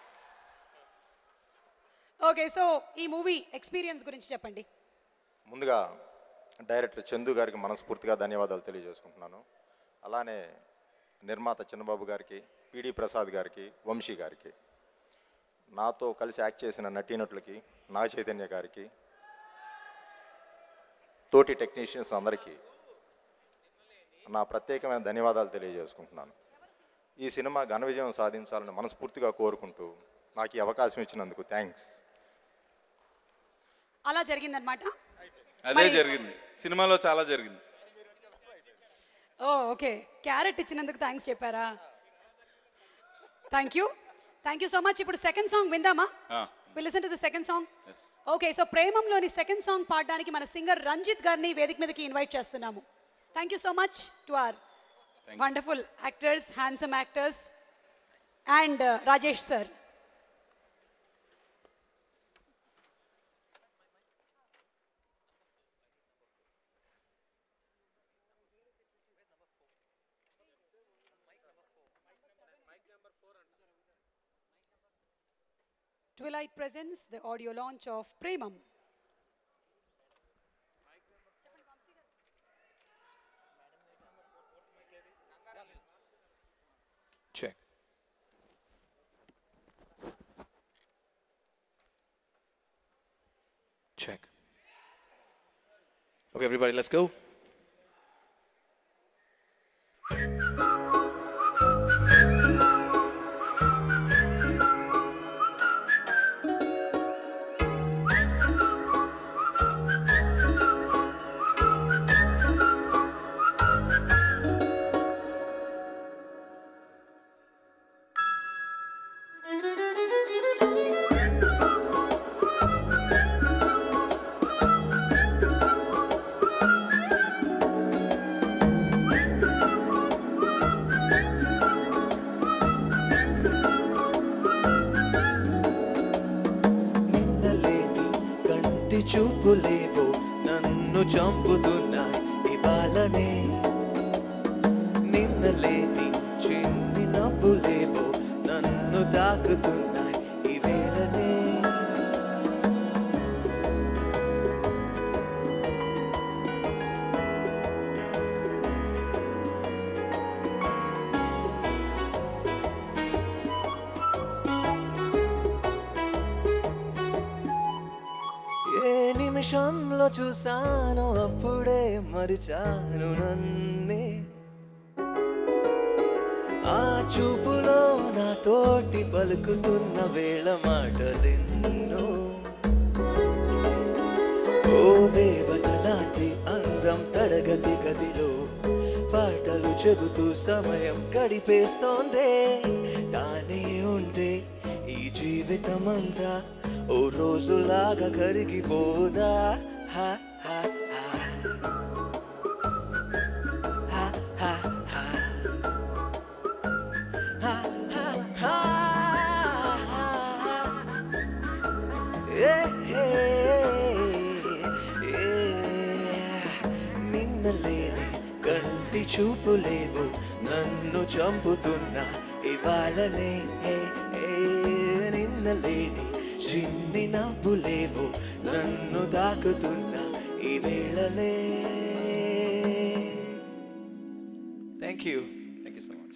ఓకే సో ఈ మూవీ ఎక్స్పీరియన్స్ గురించి చెప్పండి ముందుగా డైరెక్టర్ చందు గారికి మనస్ఫూర్తిగా ధన్యవాదాలు తెలియజేసుకుంటున్నాను అలానే నిర్మాత చిన్నబాబు గారికి పిడి ప్రసాద్ గారికి వంశీ గారికి నాతో కలిసి యాక్ట్ చేసిన నటీనటులకి నాగ చైతన్య గారికి తోటి టెక్నీషియన్స్ అందరికీ నా ప్రత్యేకమైన ధన్యవాదాలు తెలియజేసుకుంటున్నాను ఈ సినిమా ఘన విజయం సాధించాలని మనస్ఫూర్తిగా కోరుకుంటూ నాకు ఈ అవకాశం ఇచ్చినందుకు థ్యాంక్స్ అలా జరిగిందనమాట అదే జరిగింది సినిమాలో చాలా జరిగింది ఓ ఓకే క్యారెట్ ఇచ్చినందుకు థ్యాంక్స్ చెప్పారా thank you thank you so much ఇప్పుడు సెకండ్ సాంగ్ విందామా ah, listen to the second song yes. Okay so ప్రేమంలోని సెకండ్ సాంగ్ పాడడానికి మన సింగర్ రంజిత్ గారిని వేదిక మీదకి ఇన్వైట్ చేస్తున్నాము thank you so much to our wonderful actors handsome actors and Rajesh sir Twilight presents the audio launch of Premam. Check. Check. Okay, everybody, let's go. నిన్నలేని కంటి చూపులేవో నన్ను చంపుతున్నాయి ఇవాళనే నిన్నలేని చిన్ని నవ్వులేవో నన్ను తాకుతున్నాయి ఈ వేళనే ఏ నిమిషంలో చూసానో అప్పుడే మరిచాను నన్నే ఆ చూపులో నా తోటి పలుకుతున్న వేళ మాటలెన్నో ఓ దేవత లాంటి అందం తరగతి గదిలో పాటలు చెబుతూ సమయం గడిపేస్తోందే తానే ఉంటే ఈ జీవితమంతా ఓ రోజులాగా కరిగిపోదా హా హా హా. హా హా హా. హా హా హా. ఏ ఏ ఏ. నిన్నలేని కంటి చూపులేవు నన్ను చంపుతున్నా ఇవాళనే ఏ, ఏ, నిన్నలేని చిన్ని నవ్వులేవు నన్ను దాకుతున్నా ఈ వేళలే thank you thank you so much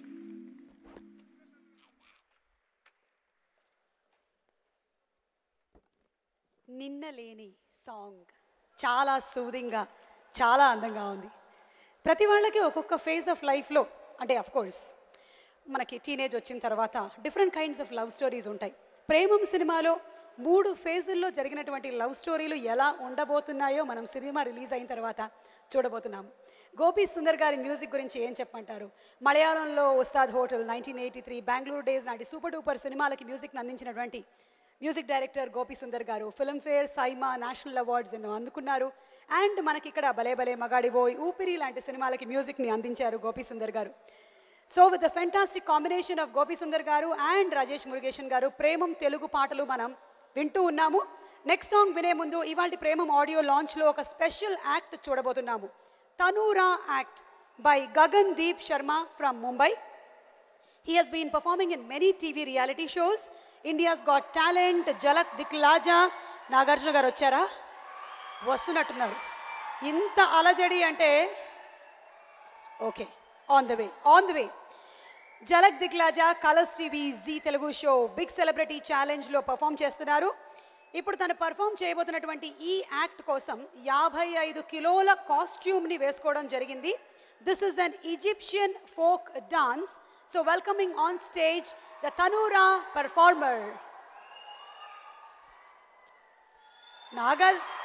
నిన్నలేని సాంగ్ చాలా సూదింగ్గా చాలా అందంగా ఉంది ప్రతి వాళ్ళకి ఒక్కొక్క ఫేజ్ ఆఫ్ లైఫ్లో అంటే అఫ్ కోర్స్ మనకి టీనేజ్ వచ్చిన తర్వాత different kinds of love stories ఉంటాయి ప్రేమం సినిమాలో మూడు ఫేజుల్లో జరిగినటువంటి లవ్ స్టోరీలు ఎలా ఉండబోతున్నాయో మనం సినిమా రిలీజ్ అయిన తర్వాత చూడబోతున్నాం గోపి సుందర్ గారి మ్యూజిక్ గురించి ఏం చెప్పంటారు మలయాళంలో Ustad hotel nineteen eighty three Bengaluru days నాటి సూపర్ డూపర్ సినిమాలకి మ్యూజిక్ని అందించినటువంటి మ్యూజిక్ డైరెక్టర్ గోపి సుందర్ గారు ఫిల్మ్ఫేర్ సైమా నేషనల్ అవార్డ్స్ ఎన్నో అందుకున్నారు అండ్ మనకి ఇక్కడ భలే భలే మగాడిబోయ్ ఊపిరి లాంటి సినిమాలకి మ్యూజిక్ని అందించారు Gopi Sundar garu so with the fantastic combination of Gopi Sundar garu and Rajesh Murugesan గారు ప్రేమం తెలుగు పాటలు మనం వింటూ ఉన్నాము నెక్స్ట్ సాంగ్ వినే ముందు ఇవాళ ప్రేమం ఆడియో లాంచ్లో ఒక స్పెషల్ యాక్ట్ చూడబోతున్నాము tanoura act by Gagandeep Sharma from Mumbai He has been performing in many TV reality shows. India's Got Talent, Jalak Diklaja. Nagarjuna garu వచ్చారా వస్తున్నట్టున్నారు ఇంత అలజడి అంటే okay on the way on the way Jhalak Dikhlaja Colors TV Zee Telugu show big celebrity ఛాలెంజ్లో perform చేస్తున్నారు ఇప్పుడు తను perform చేయబోతున్నటువంటి ఈ యాక్ట్ కోసం యాభై ఐదు కిలోల కాస్ట్యూమ్ని వేసుకోవడం జరిగింది this is an Egyptian folk dance so welcoming on stage the tanoura performer నాగార్జ్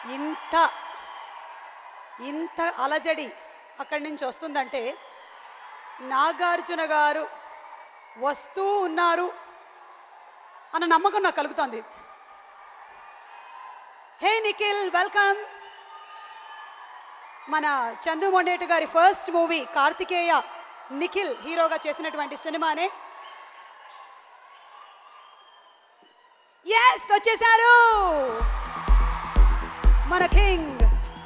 ఇంత ఇంత అలజడి అక్కడి నుంచి వస్తుందంటే నాగార్జున గారు వస్తూ ఉన్నారు అన్న నమ్మకం నాకు కలుగుతోంది హే నిఖిల్ వెల్కమ్ మన చందు మొండేటి గారి ఫస్ట్ మూవీ కార్తికేయ నిఖిల్ హీరోగా చేసినటువంటి సినిమానే ఎస్ వచ్చేసారు మన కింగ్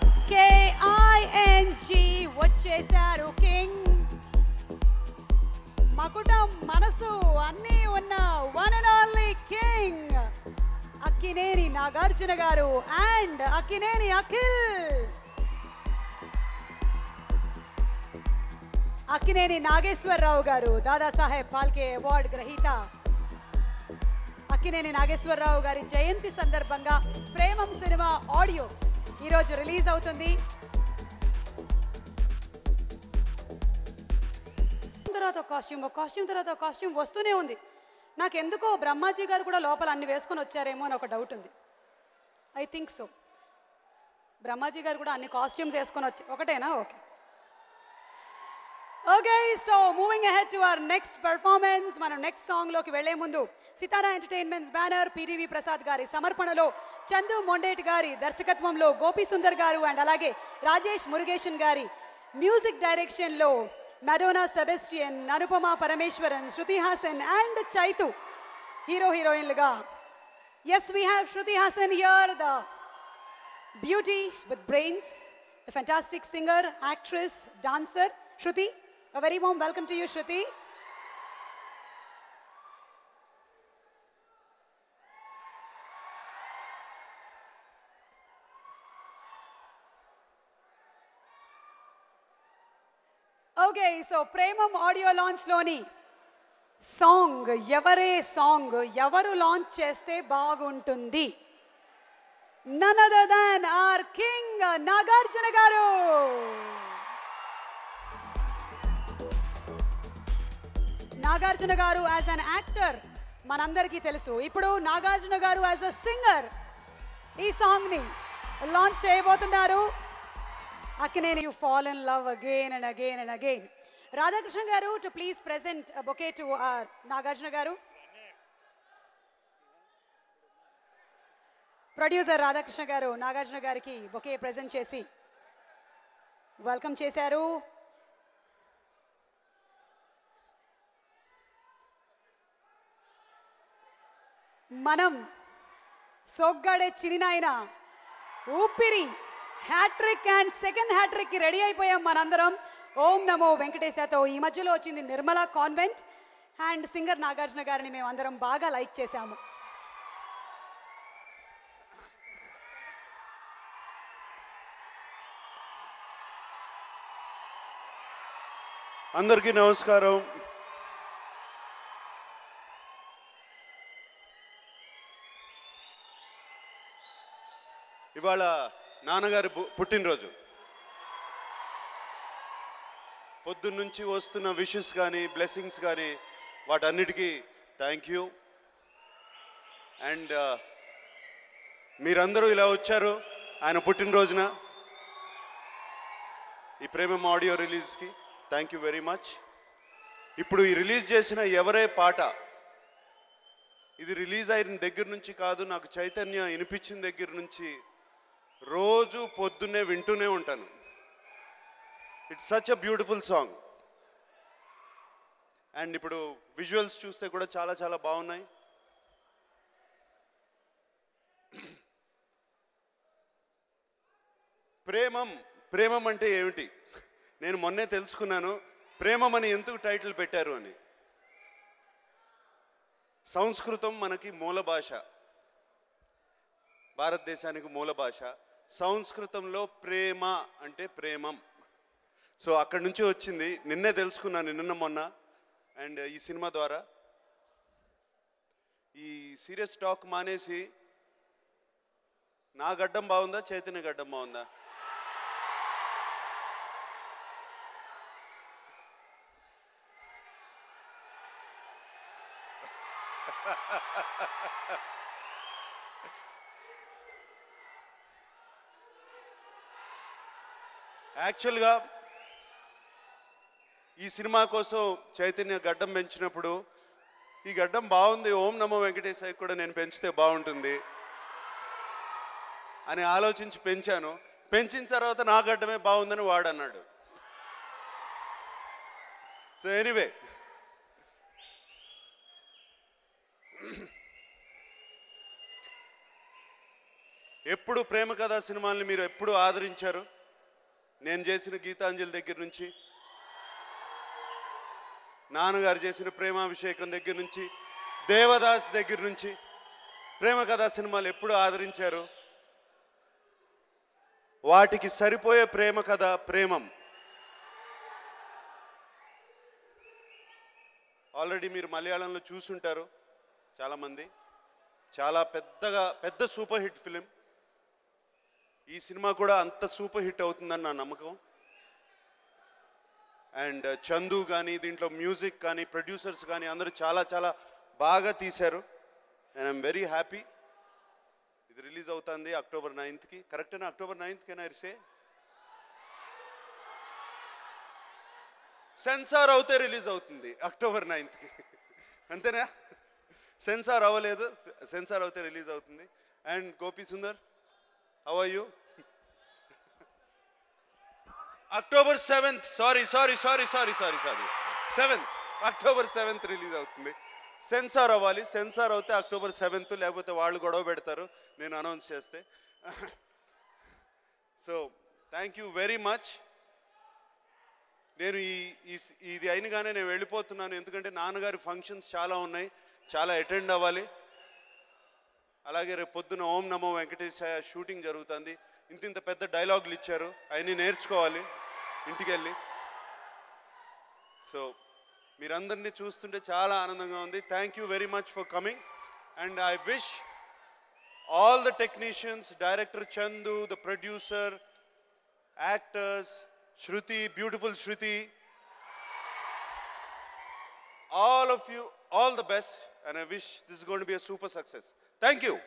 కేఐఎన్జి వచ్చేసారు కింగ్ మకుటం మనసు అన్నీ ఉన్న one and only king Akkineni Nagarjuna garu and Akkineni Akhil Akkineni Nageswara Rao garu Dadasaheb Phalke award గ్రహీత అక్కినేని నాగేశ్వరరావు గారి జయంతి సందర్భంగా ప్రేమం సినిమా ఆడియో ఈరోజు రిలీజ్ అవుతుంది తర్వాత కాస్ట్యూమ్ కాస్ట్యూమ్ తర్వాత కాస్ట్యూమ్ వస్తూనే ఉంది నాకు ఎందుకో బ్రహ్మాజీ గారు కూడా లోపల అన్ని వేసుకొని వచ్చారేమో అని ఒక డౌట్ ఉంది ఐ థింక్ సో బ్రహ్మాజీ గారు కూడా అన్ని కాస్ట్యూమ్స్ వేసుకొని వచ్చి ఒకటేనా okay okay so moving ahead to our next performance మనం నెక్స్ట్ సాంగ్లోకి వెళ్లే ముందు Sithara entertainments banner PTV Prasad గారి సమర్పణలో చందు మొండేటి గారి దర్శకత్వంలో గోపి సుందర్ గారు అండ్ అలాగే రాజేష్ మురుగేషన్ గారి మ్యూజిక్ డైరెక్షన్లో మెడోనా సెబెస్టియన్ అనుపమ పరమేశ్వరన్ శృతి హాసన్ అండ్ చైతు హీరో హీరోయిన్లుగా yes we have Shruti Haasan here the beauty with brains, the fantastic singer, actress, dancer, Shruti. A very warm welcome to you, Shruti. Okay so Premam audio లాంచ్లోని song ఎవరే సాంగ్ ఎవరు లాంచ్ చేస్తే బాగుంటుంది none other than our king Nagarjuna garu Nagarjuna గారు as an actor మనందరికీ తెలుసు ఇప్పుడు నాగార్జున గారు యాజ్ అ సింగర్ ఈ సాంగ్ని లాంచ్ చేయబోతున్నారు Akkineni you fall in love again and again and again Radhakrishna garu to please present bouquet to Nagarjuna garu producer Radhakrishna గారు నాగార్జున గారికి బొకే ప్రజెంట్ చేసి వెల్కమ్ చేశారు మనం Soggade Chinninayana Oopiri hat trick and second hat trick కి రెడీ అయిపోయాం మనందరం ఓం నమో వెంకటేశతో ఈ మధ్యలో వచ్చింది Nirmala convent and singer Nagarjuna గారిని మేము అందరం బాగా లైక్ చేశాము అందరికీ నమస్కారం ఇవాళ నాన్నగారి పు- పుట్టినరోజు పొద్దున్నుంచి వస్తున్న విషెస్ కానీ బ్లెస్సింగ్స్ కానీ వాటన్నిటికీ థ్యాంక్ యూ అండ్ మీరందరూ ఇలా వచ్చారు ఆయన పుట్టినరోజున ఈ ప్రేమం ఆడియో రిలీజ్కి థ్యాంక్ యూ వెరీ మచ్ ఇప్పుడు ఈ రిలీజ్ చేసిన ఎవరే పాట ఇది రిలీజ్ అయిన దగ్గర నుంచి కాదు నాకు చైతన్య వినిపించిన దగ్గర నుంచి రోజు పొద్దున్నే వింటూనే ఉంటాను it's such a beautiful song and ఇప్పుడు విజువల్స్ చూస్తే కూడా చాలా చాలా బాగున్నాయి ప్రేమం ప్రేమం అంటే ఏమిటి నేను మొన్నే తెలుసుకున్నాను ప్రేమం అని ఎందుకు టైటిల్ పెట్టారు అని సంస్కృతం మనకి మూల భాష భారతదేశానికి మూల భాష సంస్కృతంలో ప్రేమ అంటే ప్రేమం సో అక్కడి నుంచి వచ్చింది నిన్నే తెలుసుకున్నాను నిన్న మొన్న అండ్ ఈ సినిమా ద్వారా ఈ సీరియస్ టాక్ మానేసి నా గడ్డం బాగుందా చైతన్య గడ్డం బాగుందా యాక్చువల్గా ఈ సినిమా కోసం చైతన్య గడ్డం పెంచినప్పుడు ఈ గడ్డం బాగుంది ఓం నమో వెంకటేశాయ కూడా నేను పెంచితే బాగుంటుంది అని ఆలోచించి పెంచాను పెంచిన తర్వాత నా గడ్డమే బాగుందని వాడన్నాడు సో ఎనీవే ఎప్పుడు ప్రేమ కథా సినిమాల్ని మీరు ఎప్పుడు ఆదరించారు నేను చేసిన గీతాంజలి దగ్గర నుంచి నాన్నగారు చేసిన ప్రేమాభిషేకం దగ్గర నుంచి దేవదాస్ దగ్గర నుంచి ప్రేమ కథా సినిమాలు ఎప్పుడు ఆదరించారు వాటికి సరిపోయే ప్రేమ కథ ప్రేమం ఆల్రెడీ మీరు మలయాళంలో చూసుంటారు చాలామంది చాలా పెద్దగా పెద్ద సూపర్ హిట్ ఫిలిం ఈ సినిమా కూడా అంత సూపర్ హిట్ అవుతుందని నా నమ్మకం అండ్ చందు కానీ దీంట్లో మ్యూజిక్ కానీ ప్రొడ్యూసర్స్ కానీ అందరూ చాలా చాలా బాగా తీశారు అండ్ ఐఎమ్ వెరీ హ్యాపీ ఇది రిలీజ్ అవుతుంది అక్టోబర్ నైన్త్కి కరెక్టేనా అక్టోబర్ నైన్త్కి అయినా సే సెన్సార్ అవుతే రిలీజ్ అవుతుంది అక్టోబర్ నైన్త్కి అంతేనా సెన్సార్ అవ్వలేదు సెన్సార్ అవుతే రిలీజ్ అవుతుంది and Gopi Sundar how are you October seventh sorry sorry sorry sorry sorry sorry seventh October seventh release అవుతుంది సెన్సార్ అవ్వాలి సెన్సార్ అవుతే అక్టోబర్ సెవెంత్ లేకపోతే వాళ్ళు గొడవ పెడతారు నేను అనౌన్స్ చేస్తే so thank you very much నేను ఈ ఈ- ఇది అయినగానే నేను వెళ్ళిపోతున్నాను ఎందుకంటే నాన్నగారి ఫంక్షన్స్ చాలా ఉన్నాయి చాలా అటెండ్ అవ్వాలి అలాగే రేపు పొద్దున ఓం నమో వెంకటేశాయ షూటింగ్ జరుగుతుంది ఇంత ఇంత పెద్ద డైలాగులు ఇచ్చారు అవన్నీ నేర్చుకోవాలి ఇంటికి వెళ్ళి సో మీరందరినీ చూస్తుంటే చాలా ఆనందంగా ఉంది thank you very much for coming and I wish all the technicians director Chandu the producer actors Shruti beautiful Shruti all of you all the best and i wish this is going to be a super success thank you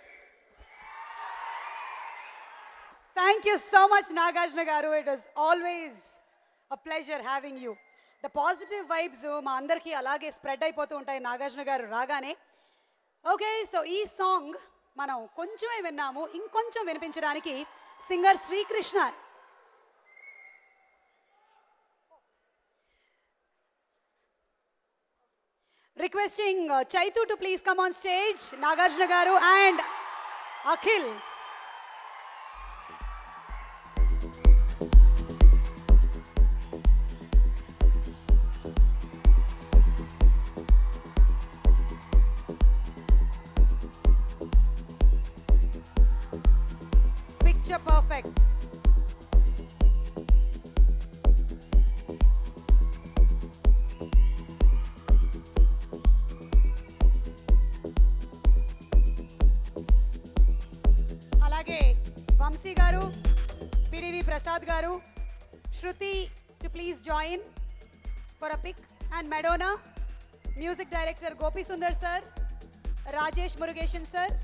thank you so much Nagarjuna garu it was always a pleasure having you the positive vibes మా అందరికీ అలాగే spread అయిపోతూ ఉంటాయి నాగార్జున గారు రాగానే okay so ఈ song మనం కొంచెమే విన్నాము ఇంకొంచెం వినిపించడానికి singer Srikrishna requesting Chaitu to please come on stage Nagarjuna garu and Akhil Picture perfect. అలాగే వంశీ గారు PDV Prasad garu Shruti to please join for a pic and Madonna music director Gopi Sundar sir Rajesh Murugesan sir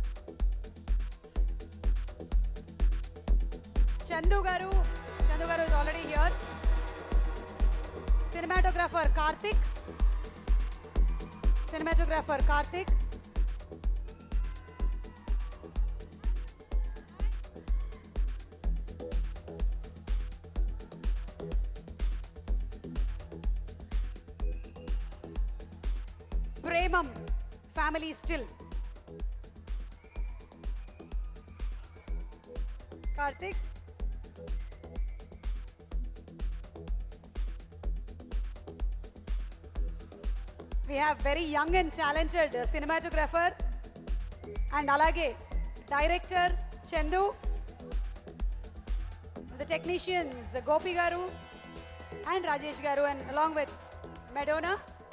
Chandu garu Chandu garu is already here cinematographer Karthik cinematographer Karthik Premam family still Karthik we have very young and talented uh, cinematographer and alage director Chandu, the technicians uh, Gopi Garu and Rajesh Garu and along with Madonna.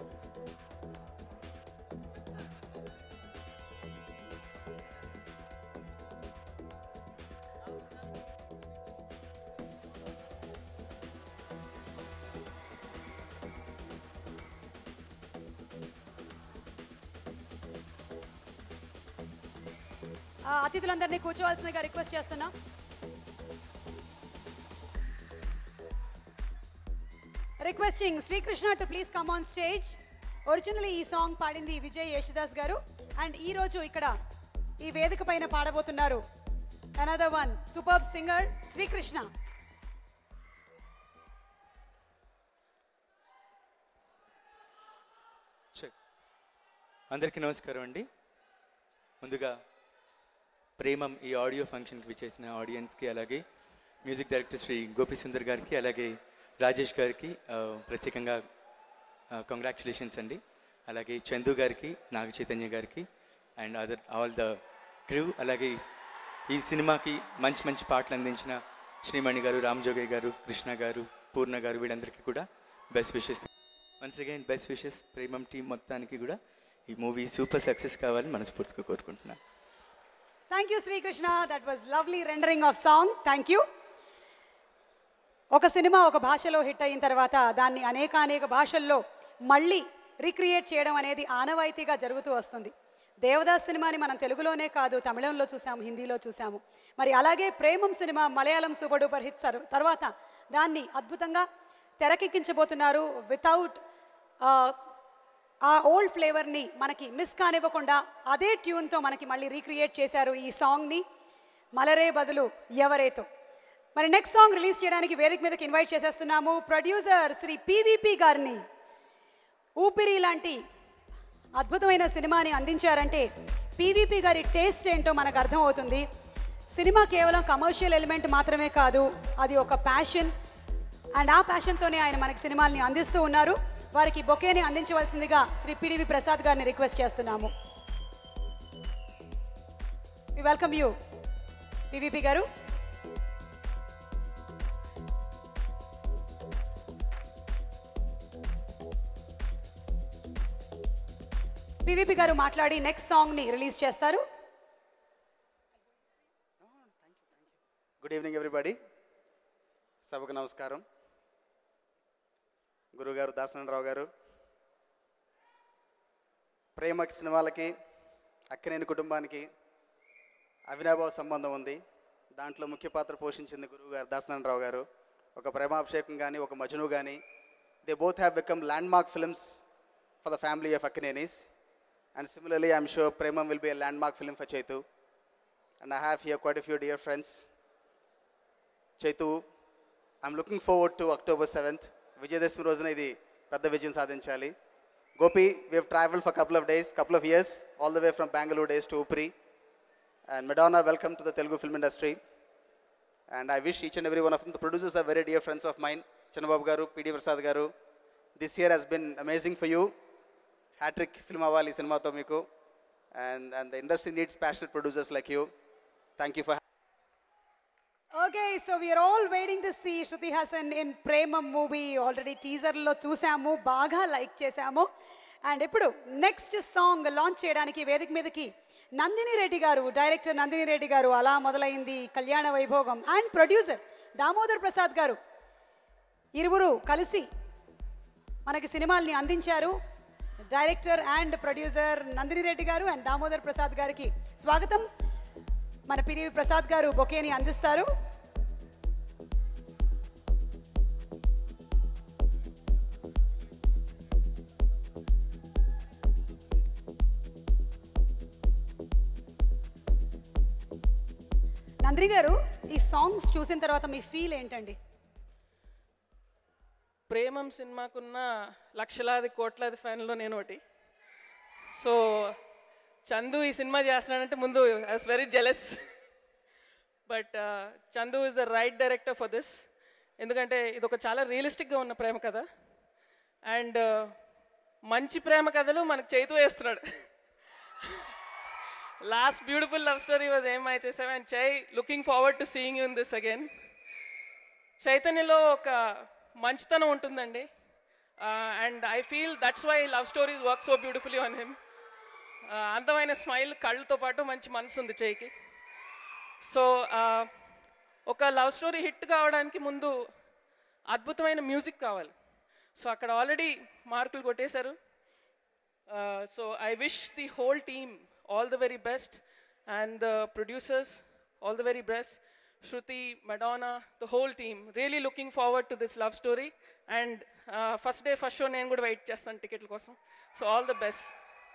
ఆ, అతిథులందరినీ కూర్చోవాల్సిందిగా request చేస్తున్నా requesting Srikrishna to please come on stage originally ఈ song పాడింది విజయ్ యేసుదాస్ గారు and ఈ రోజు ఇక్కడ ఈ వేదిక పైన పాడబోతున్నారు another one super singer Srikrishna check అందరికీ నమస్కారం అండి ముందుగా ప్రేమం ఈ ఆడియో ఫంక్షన్కి విచ్చేసిన ఆడియన్స్కి అలాగే మ్యూజిక్ డైరెక్టర్ శ్రీ గోపి సుందర్ గారికి అలాగే రాజేష్ గారికి ఆ, ప్రత్యేకంగా కంగ్రాచులేషన్స్ అండి అలాగే చందు గారికి నాగ చైతన్య గారికి and other all the crew అలాగే ఈ సినిమాకి మంచి మంచి పాటలు అందించిన శ్రీమణి గారు రామజోగయ్య గారు కృష్ణ గారు పూర్ణ గారు వీళ్ళందరికీ కూడా best wishes once again best wishes Premam team మొత్తానికి కూడా ఈ మూవీ సూపర్ సక్సెస్ కావాలని మనస్ఫూర్తిగా కోరుకుంటున్నాను thank you Srikrishna that was lovely rendering of song thank you ఒక సినిమా ఒక భాషలో హిట్ అయిన తర్వాత దాన్ని అనేక అనేక భాషల్లో మళ్ళీ రీక్రియేట్ చేయడం అనేది ఆనవాయితీగా జరుగుతూ వస్తుంది దేవదాస్ సినిమాని మనం తెలుగులోనే కాదు తమిళంలో చూసాము హిందీలో చూసాము మరి అలాగే Premam cinema Malayalam super duper hit సర్- తర్వాత దాన్ని అద్భుతంగా తెరకెక్కించబోతున్నారు వితౌట్ ఆ ఓల్డ్ ఫ్లేవర్ని మనకి మిస్ కానివ్వకుండా అదే ట్యూన్తో మనకి మళ్ళీ రీక్రియేట్ చేశారు ఈ సాంగ్ని మలరే బదులు ఎవరేతో మరి నెక్స్ట్ సాంగ్ రిలీజ్ చేయడానికి వేదిక మీదకి ఇన్వైట్ చేసేస్తున్నాము ప్రొడ్యూసర్ శ్రీ పివిపి గారిని ఊపిరి లాంటి అద్భుతమైన సినిమాని అందించారంటే పీవీపీ గారి టేస్ట్ ఏంటో మనకు అర్థమవుతుంది సినిమా కేవలం కమర్షియల్ ఎలిమెంట్ మాత్రమే కాదు అది ఒక ప్యాషన్ అండ్ ఆ ప్యాషన్తోనే ఆయన మనకి సినిమాల్ని అందిస్తూ ఉన్నారు వారికి బొకేని అందించవలసిందిగా శ్రీ పిడివి ప్రసాద్ గారిని రిక్వెస్ట్ చేస్తున్నాము welcome you PVP garu PVP garu మాట్లాడి నెక్స్ట్ సాంగ్ని రిలీజ్ చేస్తారు గుడ్ ఈవినింగ్ ఎవ్రీబడి సభకు నమస్కారం గురుగారు దాసనరావు గారు ప్రేమకి సినిమాలకి అక్కనేని కుటుంబానికి అవినాభావ సంబంధం ఉంది దాంట్లో ముఖ్య పాత్ర పోషించింది గురువు గారు దాసనారాయణరావు గారు ఒక ప్రేమాభిషేకం కానీ ఒక మజను కానీ they both have become landmark films for the family of Akkinenis and similarly I'm sure Premam will be a landmark film for Chaitu and I have here quite a few dear friends Chaitu I'm looking forward to October seventh Vijayadashami రోజున ఇది పెద్ద విజయం సాధించాలి Gopi we have travel for couple of days couple of years all the way from Bengaluru days to ఊపిరి and Madonna welcome to the Telugu film industry and I wish each and every one of the producers are very dear friends of mine Chandrababu garu PD Prasad garu this year has been amazing for you hat trick film అవ్వాలి ఈ సినిమాతో మీకు and and the industry needs passionate producers like you thank you for okay so we're all waiting to see Shruti Haasan in Premam movie already టీజర్లో చూసాము బాగా like చేశాము and ఇప్పుడు next song launch చేయడానికి వేదిక మీదకి నందిని రెడ్డి గారు డైరెక్టర్ నందిని రెడ్డి గారు అలా మొదలైంది కళ్యాణ వైభోగం అండ్ ప్రొడ్యూసర్ దామోదర్ ప్రసాద్ గారు ఇరువురు కలిసి మనకి సినిమాల్ని అందించారు director and producer Nandini Reddy garu and Damodar Prasad గారికి స్వాగతం మన పిడివి ప్రసాద్ గారు బొకేని అందిస్తారు నంద్రి గారు ఈ సాంగ్స్ చూసిన తర్వాత మీ ఫీల్ ఏంటండి ప్రేమం సినిమాకున్న లక్షలాది కోట్లాది ఫ్యాన్లో నేను ఒకటి సో చందు ఈ సినిమా చేస్తున్నాడంటే ముందు I was very jealous but Chandu is the right director for this ఎందుకంటే ఇది ఒక చాలా రియలిస్టిక్గా ఉన్న ప్రేమ కథ అండ్ మంచి ప్రేమ కథలు మనకు చేతు వేస్తున్నాడు last beautiful love story was ఏం ఐ చేసావు and Chai looking forward to seeing you in this again చైతన్యలో ఒక మంచితనం ఉంటుందండి and I feel that's why love stories work so beautifully on him అందమైన స్మైల్ కళ్ళతో పాటు మంచి మనసు ఉంది చేయికి సో ఒక లవ్ స్టోరీ హిట్ కావడానికి ముందు అద్భుతమైన మ్యూజిక్ కావాలి సో అక్కడ ఆల్రెడీ మార్కులు కొట్టేశారు so I wish the whole team all the very best and the producers all the very best Shruti, Madonna, the whole team. Really looking forward to this love story. And uh, first day, first show, నేను కూడా wait చేస్తాను టికెట్ల కోసం so all the best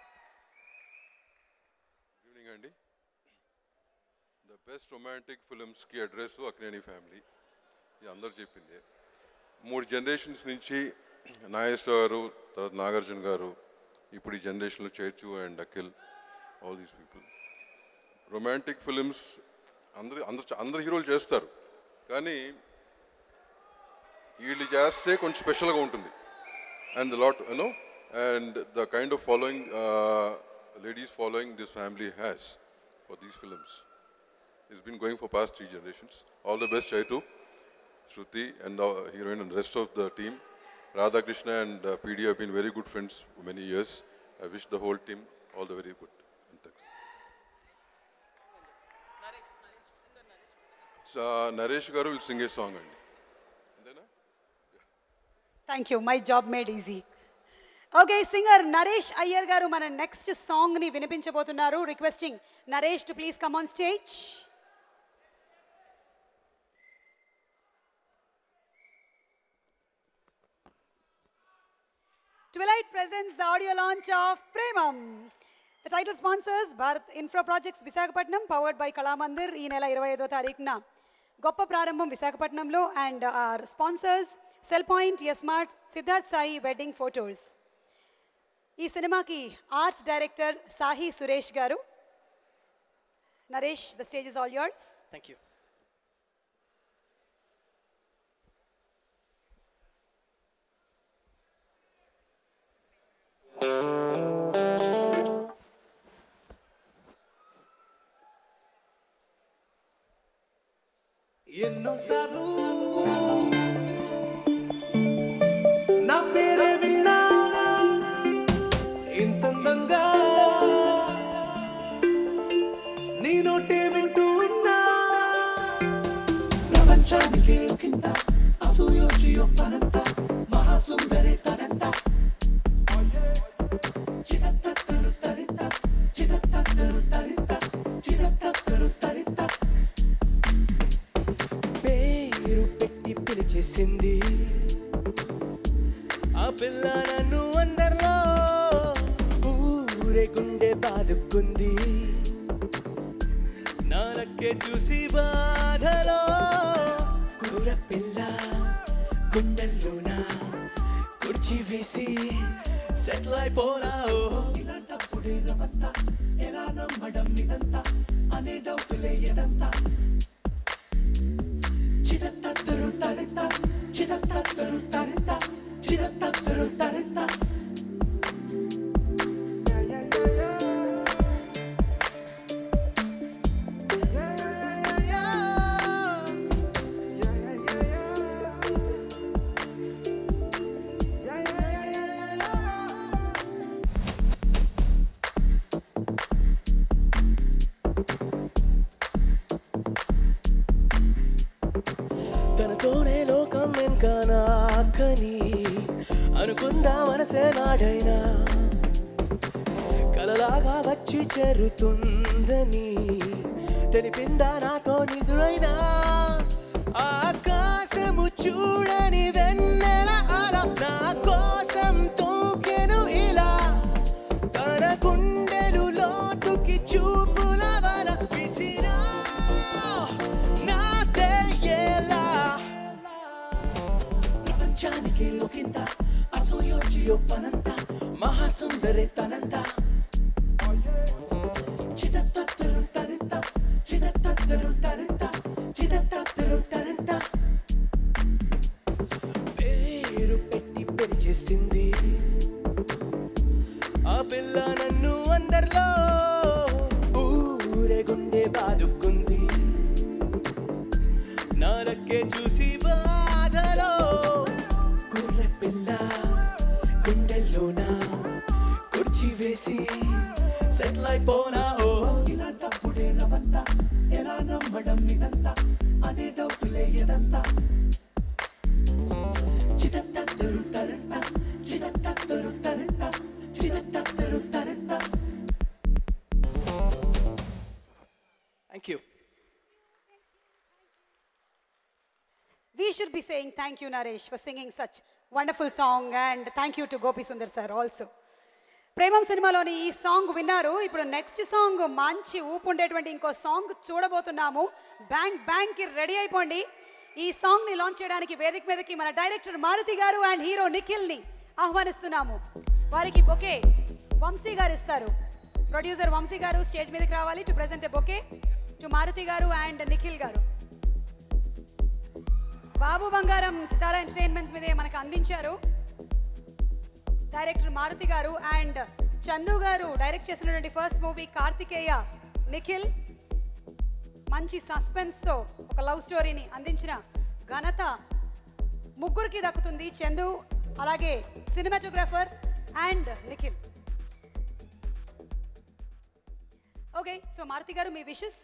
evening అండి the best romantic ఫిల్మ్స్కి address Akkineni family ఇది అందరు చెప్పింది మూడు జనరేషన్స్ నుంచి నాగేశ్వర గారు తర్వాత నాగార్జున గారు ఇప్పుడు ఈ జనరేషన్లో చేర్చు and Akhil all these people romantic films అందరు అందరు అందరు హీరోలు చేస్తారు కానీ వీళ్ళు చేస్తే కొంచెం స్పెషల్గా ఉంటుంది and lot you know and the kind of following ladies following this family has for these films it's been going for past three generations all the best Chaitu Shruti and uh, heroine and rest of the team. Radhakrishna and uh, PD have been very good friends for many years. I wish the whole team all the very good. And thanks. So, uh, Naresh Garu will sing a song. And thank you my job made easy okay singer Naresh Iyer garu మన next సాంగ్ని వినిపించబోతున్నారు requesting Naresh to please come on stage Twilight presents the audio launch of Premam. The title sponsors Bharat Infra Projects Visakhapatnam, powered by Kalamandir ఈ నెల ఇరవై ఐదో తారీఖున గొప్ప ప్రారంభం విశాఖపట్నంలో and our sponsors cell point smart Siddharth Sai wedding photos ఈ సినిమాకి art director Sahi Suresh garu Naresh the stage is all yours thank you ఎన్నోసార్లు నా పేరే విన్నా ఇంత అందంగా నీ నోటే వింటూ ఉన్నా ప్రపంచానికి ఒకంత అసూయోచి ఒప్పనంత మహాసుందరి తనంత చిదత్తరు తరిత చిదత్తరు తరిత చిదత్తరు తరిత పేరు పెట్టి పిలిచేసింది ఆ పిల్ల నన్ను అందరిలో ఊరే గుండె బాదుకుంది నానక్కే చూసి బాధలో కూర పిల్ల గుండెల్లోన కుర్చీ వేసి సెటిల్ అయిపోనా ఇలాంటప్పుడే రవంతా ఎలా నమ్మడం ఇదంతా అనే డౌటులే ఎదంతా చిదత్తరు తరిత చిదత్తరు తరిత చిదత్తరు తరిత తనతోనే లోకం వెనకానా అక్కని అనుకుందా మనసే నాడైనా కలలాగా వచ్చి చేరుతుందని తెలిపిందా నాతో నిదురైనా ఆకాశము చూడని వెన్నెల అలా నా కోసం తోకెను ఇలా తన గుండెలు లోతుకి చూపుల వల విసిరా నాటే ఎలా ప్రపంచానికి ఒకంత అసూయోచి ఒప్పనంత మహాసుందరి తనంత చిదత్తరు తరింత చిదత్తరు తరింత చిదత్తరు తరింత పేరు పెట్టి పెరిచేసింది ఆ పిల్ల నన్ను అందరిలో ఊరే గుండె బాదుకుంది నాలకే చూసి బాధలో కుర్ర పిల్ల గుండెల్లోన కుర్చీ వేసి సెటిల్ అయిపోనా ఓ ఇలాంటప్పుడే రవంతా ఎలా నమ్మడం ఇదంతా అనే డౌటులే ఎదంతా చిదత్తరు తరింత చిదత్తరు తరింత చిదత్తరు తరింత thank you we should be saying thank you Naresh for singing such wonderful song and thank you to Gopi Sundar sir also Premam సినిమాలోని ఈ సాంగ్ విన్నారు ఇప్పుడు నెక్స్ట్ సాంగ్ మంచి ఊపు ఉండేటువంటి ఇంకో సాంగ్ చూడబోతున్నాము బ్యాంక్ బ్యాంక్కి రెడీ అయిపోండి ఈ సాంగ్ని లాంచ్ చేయడానికి వేదిక మీదకి మన director Maruti garu and hero నిఖిల్ని ఆహ్వానిస్తున్నాము వారికి బొకే వంశీ గారు ఇస్తారు ప్రొడ్యూసర్ వంశీ గారు స్టేజ్ మీదకి రావాలి to present a bouquet to Maruthi garu and Nikhil గారు బాబు బంగారం సితారా ఎంటర్టైన్మెంట్స్ మీదే మనకు అందించారు డైరెక్టర్ మారుతి గారు అండ్ చందు గారు డైరెక్ట్ చేసినటువంటి ఫస్ట్ మూవీ కార్తికేయ నిఖిల్ మంచి సస్పెన్స్తో ఒక లవ్ స్టోరీని అందించిన ఘనత ముగ్గురికి దక్కుతుంది చందు అలాగే cinematographer and Nikhil okay so Maruthi garu మీ విషెస్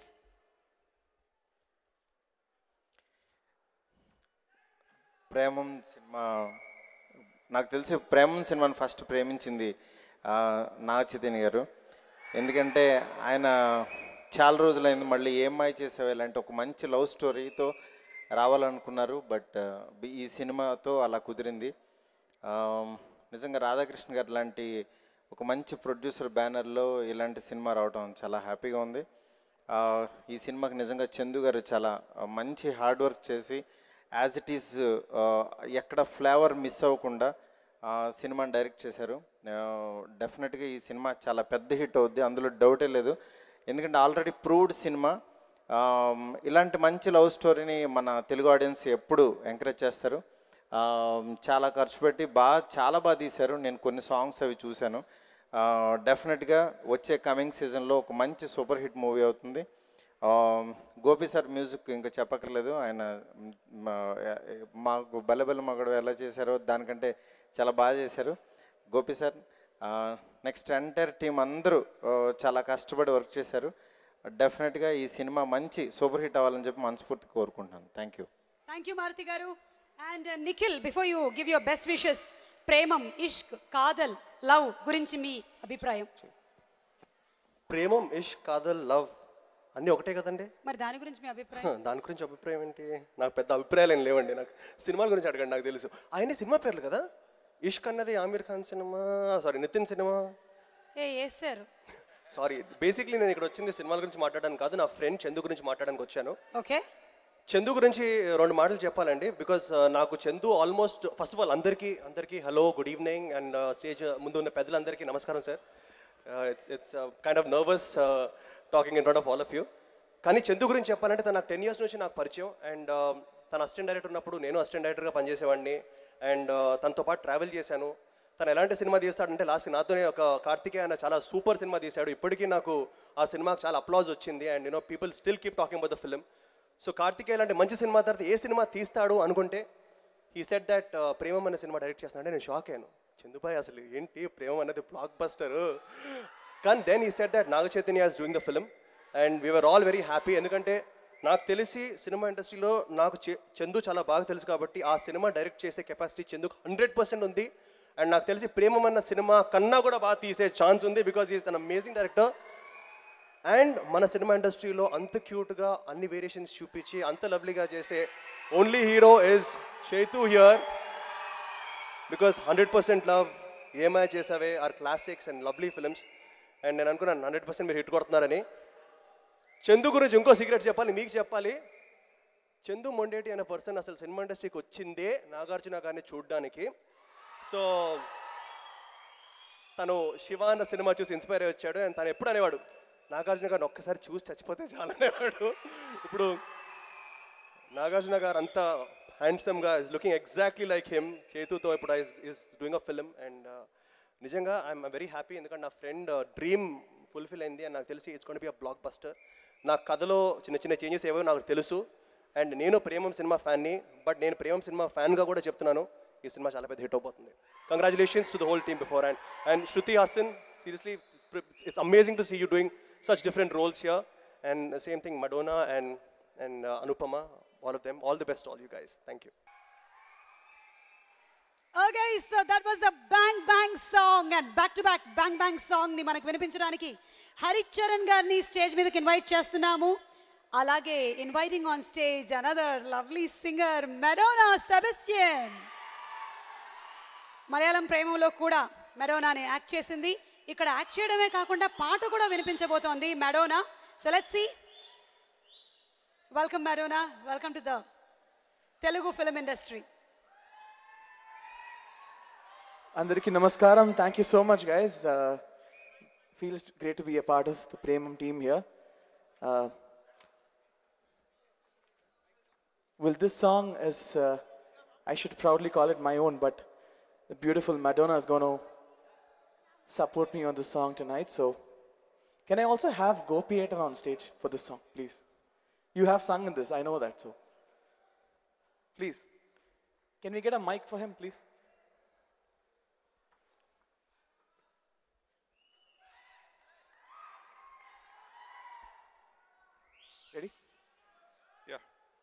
ప్రేమం సినిమా నాకు తెలిసి ప్రేమం సినిమాని ఫస్ట్ ప్రేమించింది ఆ, నాగ చైతన్య గారు ఎందుకంటే ఆయన చాలా రోజులైంది మళ్ళీ ఏమ్మాయి చేసేవా ఇలాంటి ఒక మంచి లవ్ స్టోరీతో రావాలనుకున్నారు బట్ ఈ సినిమాతో అలా కుదిరింది ఆ, నిజంగా రాధాకృష్ణ గారు లాంటి ఒక మంచి ప్రొడ్యూసర్ బ్యానర్లో ఇలాంటి సినిమా రావడం చాలా హ్యాపీగా ఉంది ఆ, ఈ సినిమాకి నిజంగా చందు గారు చాలా ఆ, మంచి హార్డ్ వర్క్ చేసి యాజ్ ఇట్ ఈస్ ఎక్కడ ఫ్లేవర్ మిస్ అవ్వకుండా ఆ, సినిమాని డైరెక్ట్ చేశారు డెఫినెట్గా ఈ సినిమా చాలా పెద్ద హిట్ అవుద్ది అందులో డౌటే లేదు ఎందుకంటే ఆల్రెడీ ప్రూవ్డ్ సినిమా ఆ, ఇలాంటి మంచి లవ్ స్టోరీని మన తెలుగు ఆడియన్స్ ఎప్పుడు ఎంకరేజ్ చేస్తారు ఆ, చాలా ఖర్చు పెట్టి బాగా చాలా బాగా తీశారు నేను కొన్ని సాంగ్స్ అవి చూశాను డెఫినెట్గా వచ్చే కమింగ్ సీజన్లో ఒక మంచి సూపర్ హిట్ మూవీ అవుతుంది ఆ, గోపి సార్ మ్యూజిక్ ఇంకా చెప్పక్కర్లేదు ఆయన మ్, మా- మాకు బల్లెబల్ల మగడు ఎలా చేశారో దానికంటే చాలా బాగా చేశారు Gopi sir next entire team అందరూ ఆ, చాలా కష్టపడి వర్క్ చేశారు డెఫినెట్గా ఈ సినిమా మంచి సూపర్ హిట్ అవ్వాలని చెప్పి మనస్ఫూర్తి కోరుకుంటున్నాను thank you thank you Maruthi garu and Nikhil before you give your best wishes Premam Ishq Kaadhal love గురించి మీ అభిప్రాయం ప్రేమం ఇష్ కాదల్ లవ్ అన్నీ ఒకటే కదండి మరి దాని గురించి మీ అభిప్రాయం దాని గురించి అభిప్రాయం ఏంటి నాకు పెద్ద అభిప్రాయాలు ఏం లేవండి నాకు సినిమాల గురించి అడగండి నాకు తెలుసు ఆయన సినిమా పేర్లు కదా ఇష్క్ అన్నది ఆమీర్ ఖాన్ సినిమా సారీ నితిన్ సినిమా ఏ వేసారు సారీ బేసిక్లీ నేను ఇక్కడ వచ్చింది సినిమాల గురించి మాట్లాడడానికి కాదు నా ఫ్రెండ్ చందు గురించి మాట్లాడడానికి వచ్చాను ఓకే చందు గురించి రెండు మాటలు చెప్పాలండి బికాస్ నాకు Chandu almost first of all అందరికీ అందరికీ hello good evening and stage ముందు ఉన్న పెద్దలందరికీ నమస్కారం sir it's it's kind of nervous talking in front of all of you కానీ చందు గురించి చెప్పాలంటే తన నాకు టెన్ ఇయర్స్ నుంచి నాకు పరిచయం అండ్ తన అసిస్టెంట్ డైరెక్టర్ ఉన్నప్పుడు నేను అసిస్టెంట్ డైరెక్టర్గా పనిచేసేవాడిని అండ్ తనతో పాటు ట్రావెల్ చేశాను తను ఎలాంటి సినిమా తీస్తాడంటే లాస్ట్ నాతోనే ఒక కార్తికేయ అన్న చాలా సూపర్ సినిమా తీశాడు ఇప్పటికీ నాకు ఆ సినిమాకి చాలా అప్లాజ్ వచ్చింది and you know people still keep talking about the film so Karthikeya లాంటి మంచి సినిమా తర్వాత ఏ సినిమా తీస్తాడు అనుకుంటే ఈ సెట్ దట్ ప్రేమం అనే సినిమా డైరెక్ట్ చేస్తానంటే నేను షాక్ అయ్యాను చందుబాయ్ అసలు ఏంటి ప్రేమం అనేది బ్లాక్ బస్టర్ కానీ then he said that Naga Chaitanya is doing the film and we're all very happy ఎందుకంటే నాకు తెలిసి సినిమా ఇండస్ట్రీలో నాకు చే- చందు చాలా బాగా తెలుసు కాబట్టి ఆ సినిమా డైరెక్ట్ చేసే కెపాసిటీ చందుకు హండ్రెడ్ పర్సెంట్ ఉంది అండ్ నాకు తెలిసి ప్రేమం అన్న సినిమా కన్నా కూడా బాగా తీసే ఛాన్స్ ఉంది because is an amazing director and మన సినిమా ఇండస్ట్రీలో అంత క్యూట్గా అన్ని వేరియేషన్స్ చూపించి అంత లవ్లీగా చేసే only hero is Chaitu here because hundred percent love ఏమై చేసావే are classics and lovely films and నేను అనుకున్నాను హండ్రెడ్ పర్సెంట్ మీరు హిట్ కొడుతున్నారని చందు గురించి ఇంకో సీక్రెట్ చెప్పాలి మీకు చెప్పాలి చందు మొండేటి అనే పర్సన్ అసలు సినిమా ఇండస్ట్రీకి వచ్చిందే నాగార్జున గారిని చూడడానికి సో తను శివ అన్న సినిమా చూసి ఇన్స్పైర్ అయ్యి వచ్చాడు అండ్ తను ఎప్పుడు అనేవాడు నాగార్జున గారిని ఒక్కసారి చూసి చచ్చిపోతే చాలా అనేవాడు ఇప్పుడు నాగార్జున గారు అంతా హ్యాండ్సమ్గా is looking exactly like him చేతుతో ఇప్పుడు is doing a film and నిజంగా ఐఎమ్ వెరీ హ్యాపీ ఎందుకంటే నా ఫ్రెండ్ డ్రీమ్ ఫుల్ఫిల్ అయింది అండ్ నాకు తెలిసి ఇట్స్ కొండ బి అ బ్లాక్ బస్టర్ నా కథలో చిన్న చిన్న చేంజెస్ ఏవో నాకు తెలుసు అండ్ నేను ప్రేమం సినిమా ఫ్యాన్ని బట్ నేను ప్రేమం సినిమా ఫ్యాన్గా కూడా చెప్తున్నాను ఈ సినిమా చాలా పెద్ద హిట్ అవబోతుంది congratulations to the whole team before and and Shruti Haasan seriously it's amazing to see you doing such different roles here and same thing Madonna and and Anupama all of them all the best all you guys thank you okay so that was the bang bang song and back to back bang bang song ని మనకు వినిపించడానికి హరిచరణ్ గారిని stage మీదకి invite చేస్తున్నాము అలాగే inviting on stage another lovely singer Madonna Sebastian Malayalam ప్రేమలో కూడా మెడోనాని act చేసింది ఇక్కడ యాక్ట్ చేయడమే కాకుండా పాట కూడా వినిపించబోతోంది Madonna so let's see welcome Madonna welcome to the Telugu film industry అందరికీ నమస్కారం thank you so much guys feels great to be a part of the Premam team here. Uh, well, this song is, uh, I should proudly call it my own, but the beautiful Madonna is going to support me on this song tonight. So, can I also have Gopiator on stage for this song, please? You have sung in this, I know that, so please. Can we get a mic for him, please? Ready? Yeah.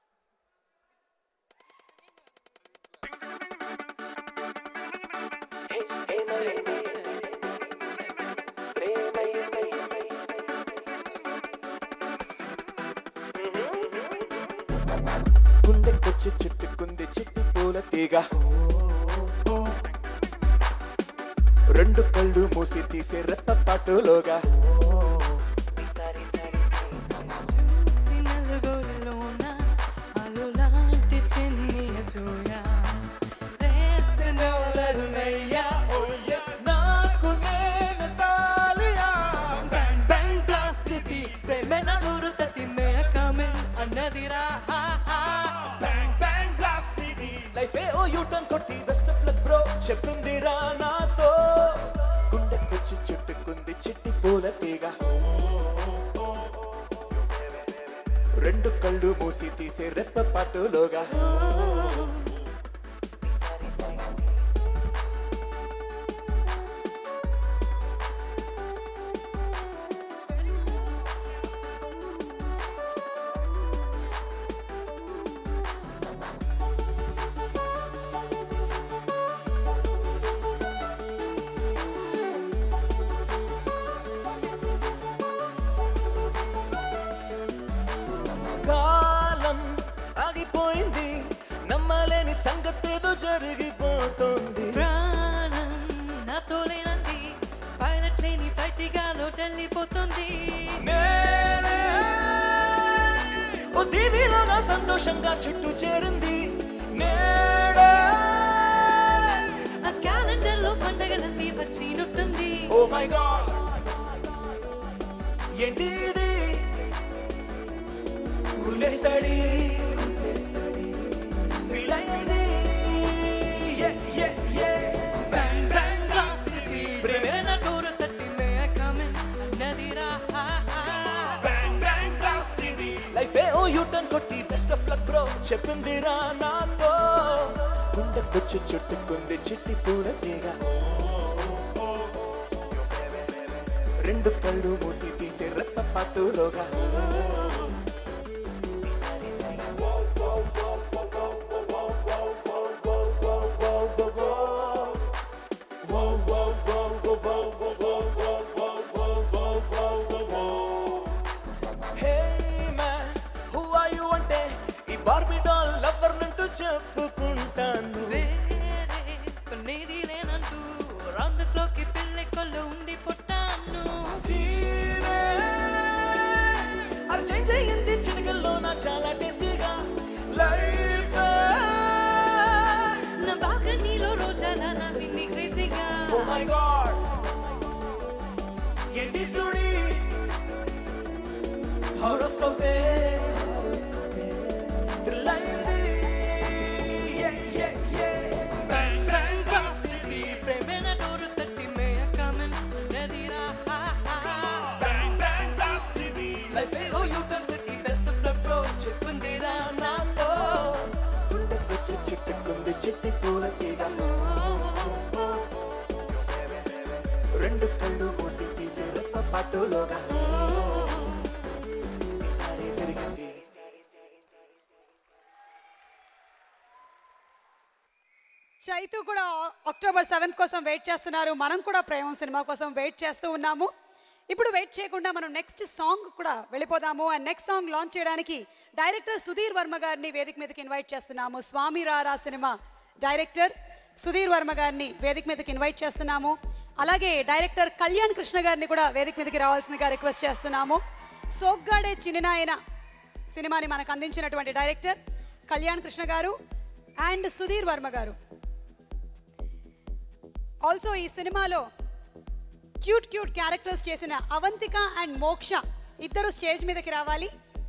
గుండెకొచ్చి చుట్టుకుంది చుట్టు పూల తీగ రెండు కళ్ళు మూసి తీసే రెప్ప పాటులోగా నలుగురిలోన అలులాంటి చిన్ని అసూయ రేసనోలరునయ్యా ఓయ్య నాకు నేను తాలియా బ్యాంగ్ బ్యాంగ్ ప్లాస్టిక్ ప్రేమ నడురు తట్టి మేకమే అన్నదిరా బ్యాంగ్ బ్యాంగ్ బ్లాస్ట్ లైఫ్ ఏ ఓ యూటర్న్ కొట్టి బెస్ట్ ఆఫ్ లక్ బ్రో చెప్తుందిరా నాతో గుండెకొచ్చి చుట్టుకుంది చిట్టి పూల తీగ రెండు కళ్ళు మూసి తీసే రెప్ప పాటులోగా కాలం ఆగిపోయింది నమ్మలేని సంగతేదో జరిగిపోతుంది ప్రాణం నాతో లేనంది పైలట్ లేని బయటిగా లోటెళ్ళిపోతుంది ఓ దీవిలో నా సంతోషంగా చుట్టూ చేరింది నేడే ఆ క్యాలెండర్ లో పండగలన్నీ వచ్చినట్టుంది ఓ మై గాడ్ ఏంటి ఇది గుండె సడి ఫీల్ అయింది Yeah, yeah, yeah. Bang, bang, blast ఇది. ప్రేమే నా డోరు తట్టి మేకమే అన్నదిరా Bang, bang, blast ఇది. లైఫ్ ఏ ఓ యూటర్న్ కొట్టి బెస్ట్ ఆఫ్ లక్ బ్రో చెప్పిందిరా నాతో గుండెకొచ్చి చుట్టుకుంది చిట్టి పూల తీగ రెండు కళ్ళు మూసి తీసే రెప్ప పాటులోగా Hey man, who are you అంటే ఈ బార్బీ డాల్ లవర్ నుంటూ చెప్పుకుంటాను వేరే కొన్నేది లేనంటూ రౌండ్ ద క్లాక్ కి పిల్లె కొల్లు ఉండి పుట్టాను సీనే అది చేంజ్ అయ్యింది చిటికల్లో నా చాలా టేస్టీగా లైఫ్ నా బాగా నీలో రోజాలా నవ్వింది క్రేజీగా ఓ మై గాడ్ ఏంటి సుడి హారోస్కోపే థ్రిల్ అయింది Yeah, yeah, yeah. Bang, bang, blast ఇది. ప్రేమే నా డోరు తట్టి మేకమే అన్నదిరా Bang, bang, blast ఇది. లైఫ్ ఏ ఓ యూటర్న్ తట్టి బెస్ట్ ఆఫ్ లక్ బ్రో చెప్పిందిరా నాతో గుండెకొచ్చి చుట్టుకుంది చిట్టి పూల తీగ రెండు కళ్ళు మూసి తీసే రెప్ప పాటులోగా ఈసారి తిరిగింది చైతు కూడా అక్టోబర్ సెవెంత్ కోసం వెయిట్ చేస్తున్నారు మనం కూడా ప్రేమం సినిమా కోసం వెయిట్ చేస్తూ ఉన్నాము ఇప్పుడు వెయిట్ చేయకుండా మనం నెక్స్ట్ సాంగ్ కూడా వెళ్ళిపోదాము అండ్ నెక్స్ట్ సాంగ్ లాంచ్ చేయడానికి డైరెక్టర్ సుధీర్ వర్మ గారిని వేదిక మీదకి ఇన్వైట్ చేస్తున్నాము స్వామి రారా సినిమా డైరెక్టర్ సుధీర్ వర్మ గారిని వేదిక మీదకి ఇన్వైట్ చేస్తున్నాము అలాగే డైరెక్టర్ కళ్యాణ్ కృష్ణ గారిని కూడా వేదిక మీదకి రావాల్సిందిగా రిక్వెస్ట్ చేస్తున్నాము సోగ్గాడే చిన్ననాయన సినిమాని మనకు అందించినటువంటి డైరెక్టర్ కళ్యాణ్ కృష్ణ గారు అండ్ సుధీర్ వర్మ గారు ఆల్సో ఈ సినిమాలో క్యూట్ క్యూట్ క్యారెక్టర్స్ చేసిన అవంతిక అండ్ మోక్ష ఇద్దరు స్టేజ్ మీదకి రావాలి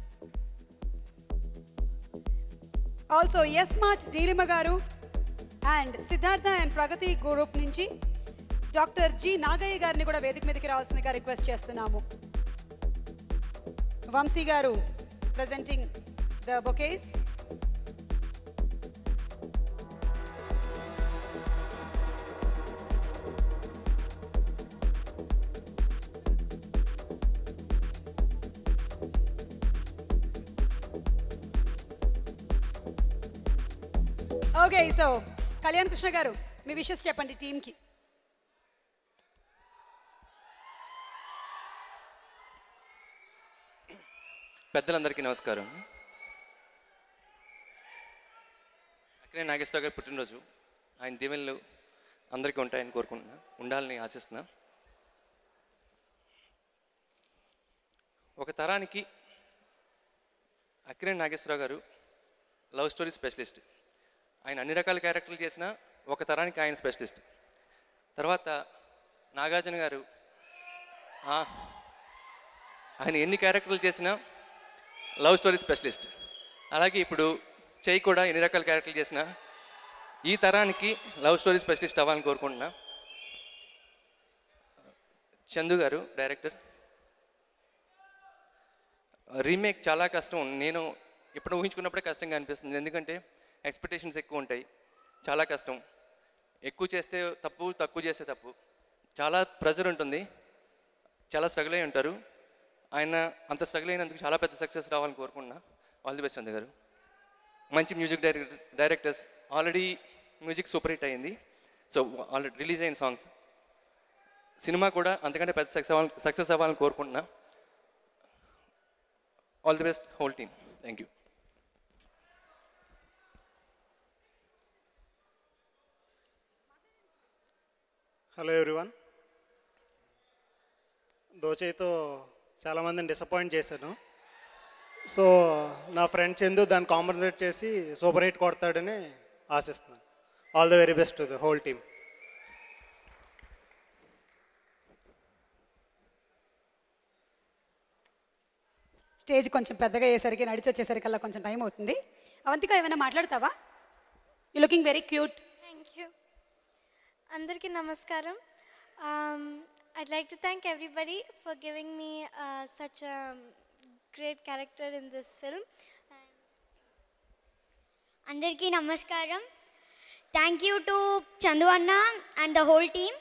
also yes Mart Neelima garu and Siddhartha and Pragati group నుంచి డాక్టర్ జి నాగయ్య గారిని కూడా వేదిక మీదకి రావాల్సిందిగా రిక్వెస్ట్ చేస్తున్నాము వంశీ గారు presenting the bouquets. Okay so Kalyan Krishna garu మీ విషెస్ చెప్పండి టీంకి పెద్దలందరికీ నమస్కారం అక్కడే నాగేశ్వర గారి పుట్టినరోజు ఆయన దీవెనలు అందరికీ ఉంటాయని కోరుకుంటున్నా ఉండాలని ఆశిస్తున్నా ఒక తరానికి అక్కినే నాగేశ్వరరావు గారు లవ్ స్టోరీ స్పెషలిస్ట్ ఆయన అన్ని రకాల క్యారెక్టర్లు చేసిన ఒక తరానికి ఆయన స్పెషలిస్ట్ తర్వాత నాగార్జున గారు ఆ, ఆయన ఎన్ని క్యారెక్టర్లు చేసినా లవ్ స్టోరీ స్పెషలిస్ట్ అలాగే ఇప్పుడు చేయి కూడా ఎన్ని రకాల క్యారెక్టర్లు చేసినా ఈ తరానికి లవ్ స్టోరీ స్పెషలిస్ట్ అవ్వాలని కోరుకుంటున్నా చందు గారు డైరెక్టర్ రీమేక్ చాలా కష్టం నేను ఇప్పుడు ఊహించుకున్నప్పుడే కష్టంగా అనిపిస్తుంది ఎందుకంటే ఎక్స్పెక్టేషన్స్ ఎక్కువ ఉంటాయి చాలా కష్టం ఎక్కువ చేస్తే తప్పు తక్కువ చేస్తే తప్పు చాలా ప్రెజర్ ఉంటుంది చాలా స్ట్రగుల్ అయి ఉంటారు ఆయన అంత స్ట్రగుల్ అయినందుకు చాలా పెద్ద సక్సెస్ రావాలని కోరుకుంటున్నా ఆల్ ది బెస్ట్ అంది గారు మంచి music directors directors already music super hit అయింది సో ఆల్రెడీ రిలీజ్ అయిన సాంగ్స్ సినిమా కూడా అంతకంటే పెద్ద సక్సెస్ అవ్వాలని సక్సెస్ అవ్వాలని కోరుకుంటున్నా all the best whole team thank you hello everyone దోచేయితో చాలామందిని డిసప్పాయింట్ చేశాను సో నా ఫ్రెండ్ చందు దాన్ని కాంపన్సేట్ చేసి సూపర్ హిట్ కొడతాడని ఆశిస్తున్నాను all the very best to the whole team stage కొంచెం పెద్దగా అయ్యేసరికి నడిచి వచ్చేసరికల్లా కొంచెం టైం అవుతుంది అవంతిక ఏమైనా మాట్లాడతావా you looking very cute thank you అందరికీ నమస్కారం I'd like to thank everybody for giving me such great character in this film అందరికీ నమస్కారం థ్యాంక్ యూ టు చందు అన్న and the whole team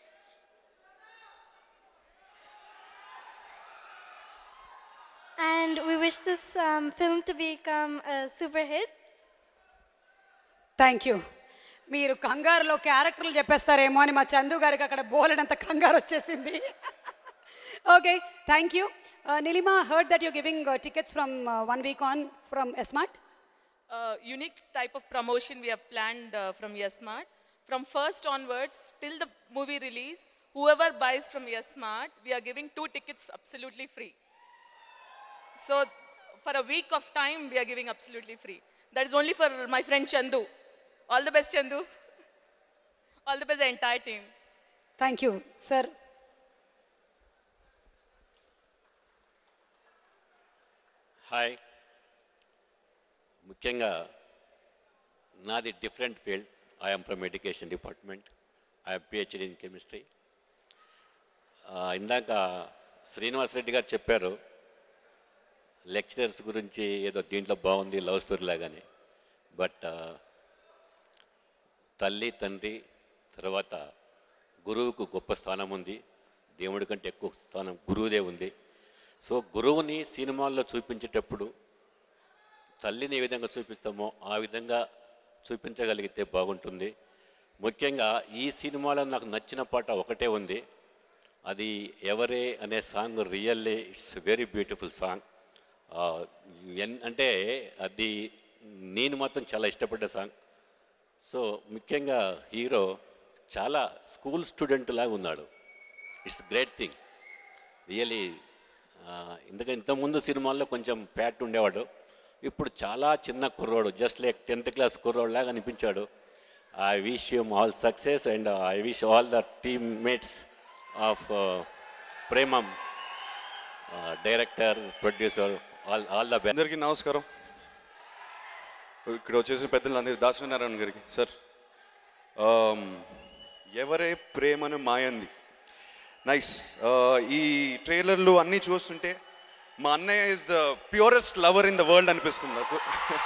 and we wish this um, film to become a super hit. Thank you మీరు కంగారులో క్యారెక్టర్లు చెప్పేస్తారేమో అని మా చందు గారికి అక్కడ బోలెడంత కంగారు వచ్చేసింది okay thank you Neelima heard that you giving tickets from one week on from S Mart uh, unique type of promotion we have planned uh, from YesMart. From first onwards till the movie release, whoever buys from YesMart, we are giving two tickets absolutely free. So for a week of time, we are giving absolutely free. That is only for my friend Chandu. All the best, Chandu. All the best, the entire team. Thank you sir hi ముఖ్యంగా నాది different field I'm from education department I'm PhD in chemistry ఇందాక శ్రీనివాస్ రెడ్డి గారు చెప్పారు lecturers గురించి ఏదో దీంట్లో బాగుంది love story లాగానే బట్ తల్లి తండ్రి తర్వాత గురువుకు గొప్ప స్థానం ఉంది దేవుడి కంటే ఎక్కువ స్థానం గురువుదే ఉంది సో గురువుని సినిమాల్లో చూపించేటప్పుడు తల్లిని ఏ విధంగా చూపిస్తామో ఆ విధంగా చూపించగలిగితే బాగుంటుంది ముఖ్యంగా ఈ సినిమాలో నాకు నచ్చిన పాట ఒకటే ఉంది అది ఎవరే అనే song really it's very beautiful song అంటే అది నేను మాత్రం చాలా ఇష్టపడ్డ సాంగ్ సో ముఖ్యంగా హీరో చాలా స్కూల్ స్టూడెంట్ లాగా ఉన్నాడు ఇట్స్ గ్రేట్ థింగ్ రియలీ ఎందుకంటే ఇంతకుముందు సినిమాల్లో కొంచెం ఫ్యాట్ ఉండేవాడు ఇప్పుడు చాలా చిన్న కుర్రోడు జస్ట్ లైక్ టెన్త్ క్లాస్ కుర్రోడు లాగా అనిపించాడు I wish you all success and I wish all the team mates of Premam director producer all all the best అందరికీ నమస్కారం ఇక్కడ వచ్చేసి పెద్దలు అందరి దాసనారాయణ గారికి సార్ ఆమ్, ఎవరే ప్రేమను మాయంది నైస్ ఈ ట్రైలర్లు అన్నీ చూస్తుంటే మా అన్నయ్య is the purest lover in the world అనిపిస్తుంది నాకు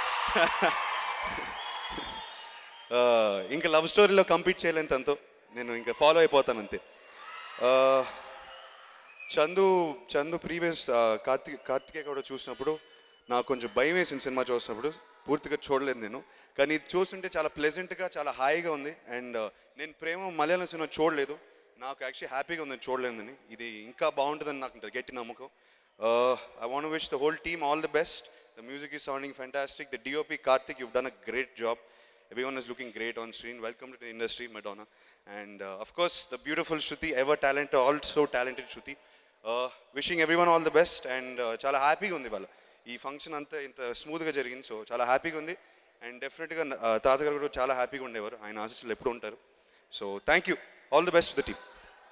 ఆ, ఇంకా లవ్ స్టోరీలో కంప్లీట్ చేయలేను తనతో నేను ఇంకా ఫాలో అయిపోతాను అంతే ఆ, చందు చందు ప్రీవియస్ కార్తిక్ కార్తికేయ కూడా చూసినప్పుడు నాకు కొంచెం భయం వేసింది సినిమా చూసినప్పుడు పూర్తిగా చూడలేదు నేను కానీ ఇది చూస్తుంటే చాలా ప్లెజెంట్గా చాలా హాయిగా ఉంది అండ్ నేను ప్రేమ మలయాళం సినిమా చూడలేదు నాకు యాక్చువల్లీ హ్యాపీగా ఉంది చూడలేదని ఇది ఇంకా బాగుంటుందని నాకు గట్టి నమ్మకం I want wish the whole team all the best the music is sounding fantastic the DOP Karthik you've done a great job everyone is looking great on screen welcome to the industry madonna and uh, of course the beautiful shruti ever talented also talented shruti uh, wishing everyone all the best and uh, చాలా హ్యాపీగా ఉంది వాళ్ళ ఈ function అంతా ఇంత స్మూత్గా జరిగింది so చాలా హ్యాపీగా ఉంది అండ్ డెఫినెట్గా తాతగారు కూడా చాలా హ్యాపీగా ఉండేవారు ఆయన ఆశీస్సులు ఎప్పుడు ఉంటారు so thank you all the best the team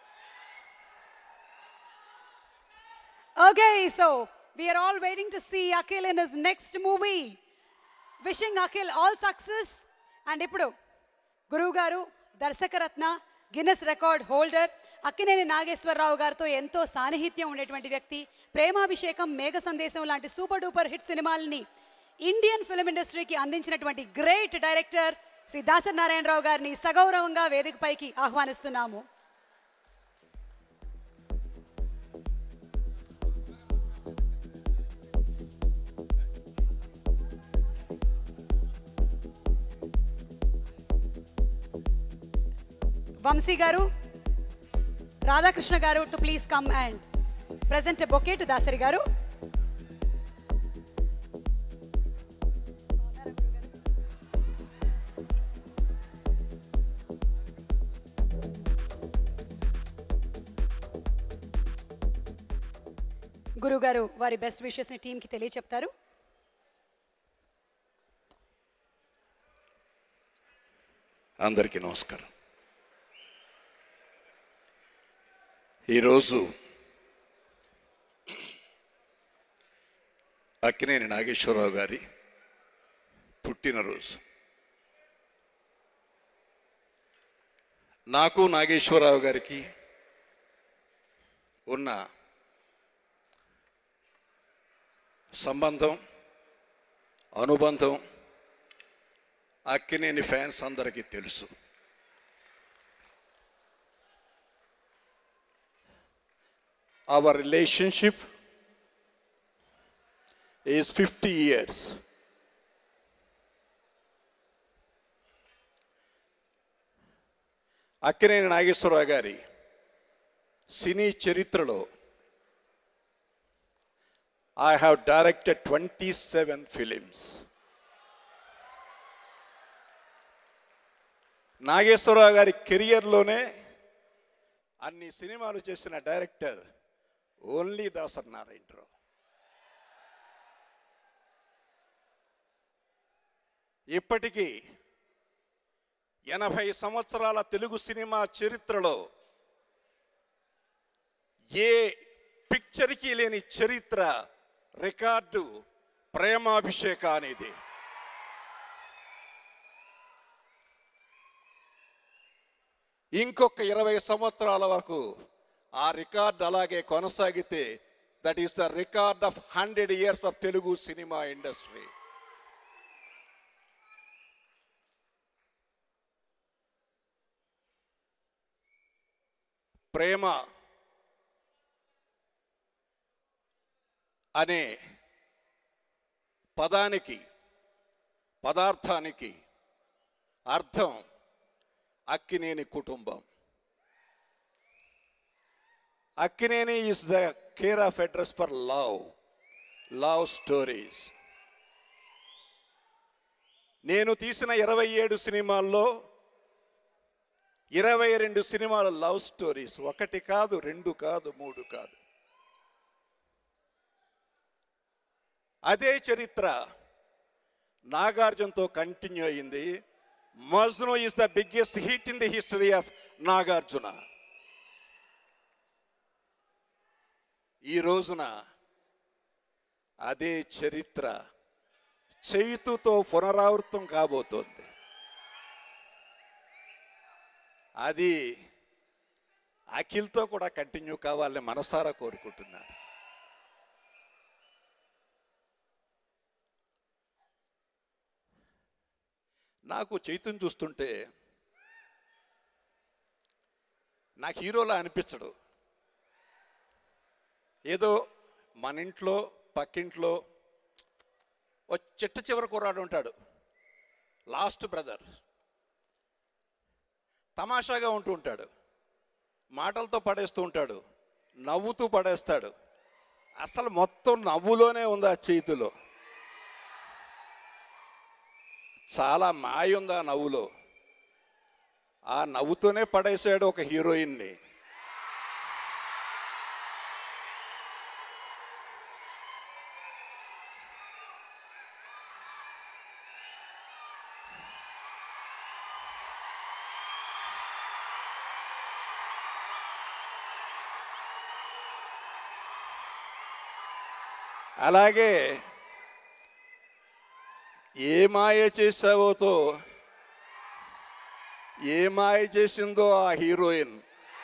Okay, so we are all waiting to see Akhil in his next movie. Wishing Akhil all success. And ఇప్పుడు గురువు గారు దర్శకరత్న Guinness record holder Akkineni Nageswara Rao గారితో ఎంతో సాన్నిహిత్యం ఉండేటువంటి వ్యక్తి ప్రేమాభిషేకం మేఘ సందేశం లాంటి సూపర్ డూపర్ హిట్ సినిమాలని ఇండియన్ ఫిల్మ్ ఇండస్ట్రీకి అందించినటువంటి గ్రేట్ డైరెక్టర్ శ్రీ దాసరి నారాయణరావు గారిని సగౌరవంగా వేదికపైకి ఆహ్వానిస్తున్నాము Vamsi garu Radhakrishna garu to please come and present bouquet to Dasari garu గురుగారు వారి బెస్ట్ విషెస్ని టీంకి తెలియచెప్తారు అందరికీ నమస్కారం ఈరోజు అక్కినేని నాగేశ్వరరావు గారి పుట్టినరోజు నాకు నాగేశ్వరరావు గారికి ఉన్న సంబంధం అనుబంధం అక్కినేని ఫ్యాన్స్ అందరికీ తెలుసు our relationship is 50 years. Akkineni Nageswararao గారి సినీ చరిత్రలో I have directed twenty seven films Nageswara Rao గారి కెరియర్లోనే అన్ని సినిమాలు చేసిన డైరెక్టర్ ఓన్లీ దాసర్ నారాయణరావు ఇప్పటికీ ఎనభై సంవత్సరాల తెలుగు సినిమా చరిత్రలో ఏ పిక్చర్కి లేని చరిత్ర రికార్డు ప్రేమాభిషేక అనేది ఇంకొక ఇరవై సంవత్సరాల వరకు ఆ రికార్డ్ అలాగే కొనసాగితే that is the record of hundred years of Telugu సినిమా ఇండస్ట్రీ ప్రేమ అనే పదానికి పదార్థానికి అర్థం అక్కినేని కుటుంబం Akkineni is the care of address for love love stories నేను తీసిన ఇరవై ఏడు సినిమాల్లో ఇరవై రెండు సినిమాలు లవ్ స్టోరీస్ ఒకటి కాదు రెండు కాదు మూడు కాదు అదే చరిత్ర నాగార్జునతో కంటిన్యూ అయింది Majnu is the biggest hit in the history of Nagarjuna ఈ రోజున అదే చరిత్ర చైతుతో పునరావృతం కాబోతోంది అది అఖిల్తో కూడా కంటిన్యూ కావాలని మనసారా కోరుకుంటున్నాను నాకు చైతుని చూస్తుంటే నాకు హీరోలా అనిపించడు ఏదో మన ఇంట్లో పక్కింట్లో ఓ చిట్ట చివర కుర్రాడు ఉంటాడు లాస్ట్ బ్రదర్ తమాషాగా ఉంటూ ఉంటాడు మాటలతో పడేస్తూ ఉంటాడు నవ్వుతూ పడేస్తాడు అసలు మొత్తం నవ్వులోనే ఉంది ఆ చేతిలో చాలా మాయ ఉంది ఆ నవ్వులో ఆ నవ్వుతోనే పడేశాడు ఒక హీరోయిన్ని అలాగే ఏ మాయ చేసావోతో ఏ మాయ చేసిందో ఆ హీరోయిన్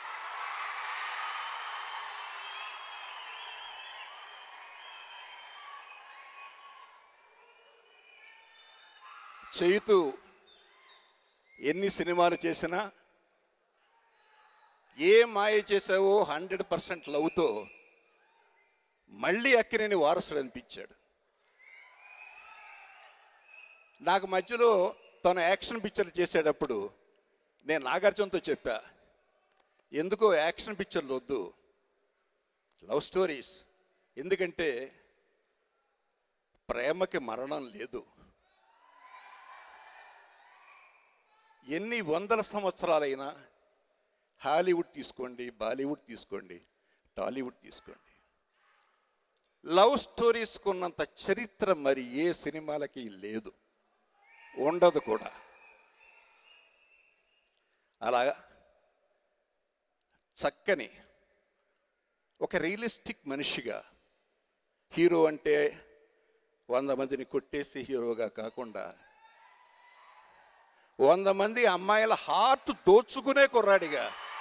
చేతు ఎన్ని సినిమాలు చేసినా ఏ మాయ చేసావో హండ్రెడ్ పర్సెంట్ లవ్తో మళ్ళీ అక్కినేని వారసుడు అనిపించాడు నాకు మధ్యలో తను యాక్షన్ పిక్చర్ చేసేటప్పుడు నేను నాగార్జునతో చెప్పా ఎందుకో యాక్షన్ పిక్చర్లు వద్దు లవ్ స్టోరీస్ ఎందుకంటే ప్రేమకి మరణం లేదు ఎన్ని వందల సంవత్సరాలైనా హాలీవుడ్ తీసుకోండి బాలీవుడ్ తీసుకోండి టాలీవుడ్ తీసుకోండి లవ్ స్టోరీస్కి ఉన్నంత చరిత్ర మరి ఏ సినిమాలకి లేదు ఉండదు కూడా అలాగా చక్కని ఒక రియలిస్టిక్ మనిషిగా హీరో అంటే వంద మందిని కొట్టేసి హీరోగా కాకుండా వంద మంది అమ్మాయిల హార్ట్ దోచుకునే కుర్రాడిగా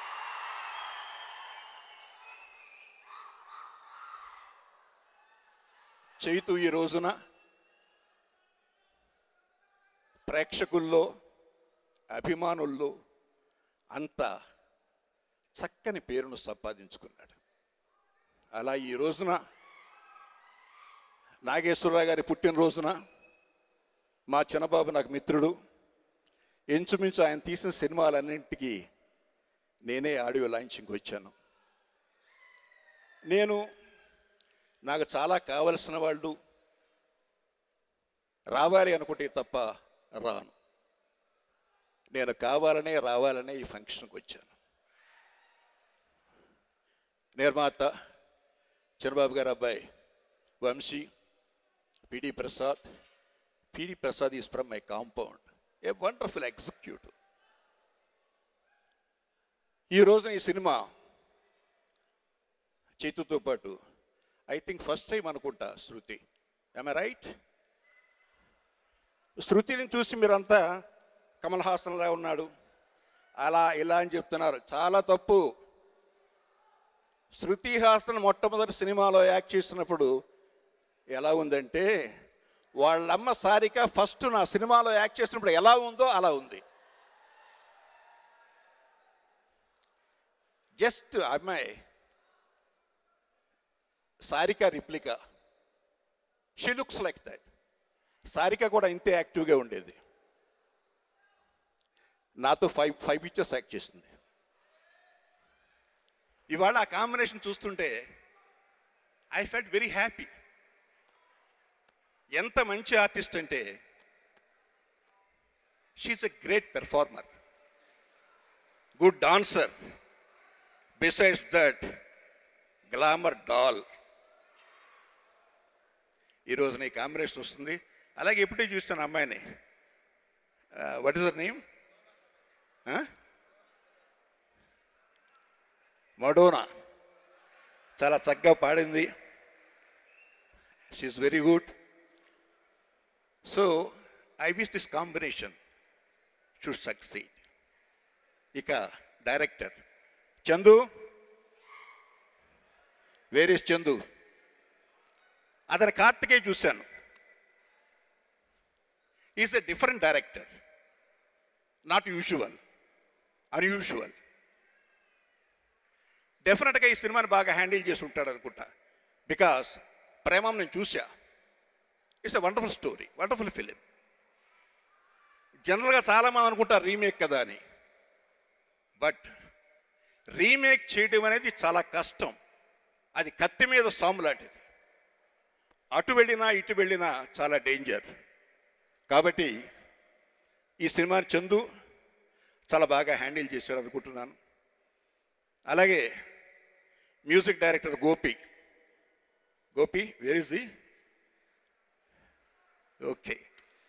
చైతు ఈ రోజున ప్రేక్షకుల్లో అభిమానుల్లో అంత చక్కని పేరును సంపాదించుకున్నాడు అలా ఈ రోజున నాగేశ్వరరావు గారి పుట్టినరోజున మా చిన్నబాబు నాకు మిత్రుడు ఇంచుమించు ఆయన తీసిన సినిమాలన్నింటికి నేనే ఆడియో లాంచింగ్కి వచ్చాను నేను నాకు చాలా కావలసిన వాళ్ళు రావాలి అనుకుంటే తప్ప రాను నేను కావాలనే రావాలనే ఈ ఫంక్షన్కి వచ్చాను నిర్మాత చంద్రబాబు గారు అబ్బాయి Vamsi PD Prasad PD Prasad is from my compound a wonderful executive ఈ రోజున ఈ సినిమా చేతుతో పాటు ఐ థింక్ ఫస్ట్ టైం అనుకుంటా శృతి ఐ రైట్ శృతిని చూసి మీరంతా కమల్ హాసన్లా ఉన్నాడు అలా ఇలా అని చెప్తున్నారు చాలా తప్పు శృతి హాసన్ మొట్టమొదటి సినిమాలో యాక్ట్ చేసినప్పుడు ఎలా ఉందంటే వాళ్ళమ్మ సారిక ఫస్ట్ నా సినిమాలో యాక్ట్ చేసినప్పుడు ఎలా ఉందో అలా ఉంది జస్ట్ అమ్మాయి Sarika replica she looks like that Sarika కూడా ఇంతే యాక్టివ్గా ఉండేది నాతో ఫైవ్ ఫైవ్ పిక్చర్స్ యాక్ట్ చేసింది ఇవాళ ఆ కాంబినేషన్ చూస్తుంటే ఐ ఫెల్ట్ వెరీ హ్యాపీ ఎంత మంచి ఆర్టిస్ట్ అంటే she's a great performer good dancer besides that glamour doll ఈరోజు నీ కాంబినేషన్ వస్తుంది అలాగే ఎప్పుడే చూస్తాను అమ్మాయిని what is their name Madonna చాలా చక్కగా పాడింది she's very good so I wish this combination should succeed ఇక director Chandu where is Chandu అతని కార్తికేయ చూశాను is a different director not usual unusual డెఫినెట్గా ఈ సినిమాని బాగా హ్యాండిల్ చేసి ఉంటాడు అనుకుంటా బికాస్ ప్రేమం నేను చూసా it's a wonderful story wonderful film జనరల్గా చాలామంది అనుకుంటారు రీమేక్ కదా అని బట్ రీమేక్ చేయడం అనేది చాలా కష్టం అది కత్తి మీద సాము లాంటిది అటు వెళ్ళినా ఇటు వెళ్ళినా చాలా డేంజర్ కాబట్టి ఈ సినిమాని చందు చాలా బాగా హ్యాండిల్ చేశాడు అనుకుంటున్నాను అలాగే music director Gopi Gopi where is the okay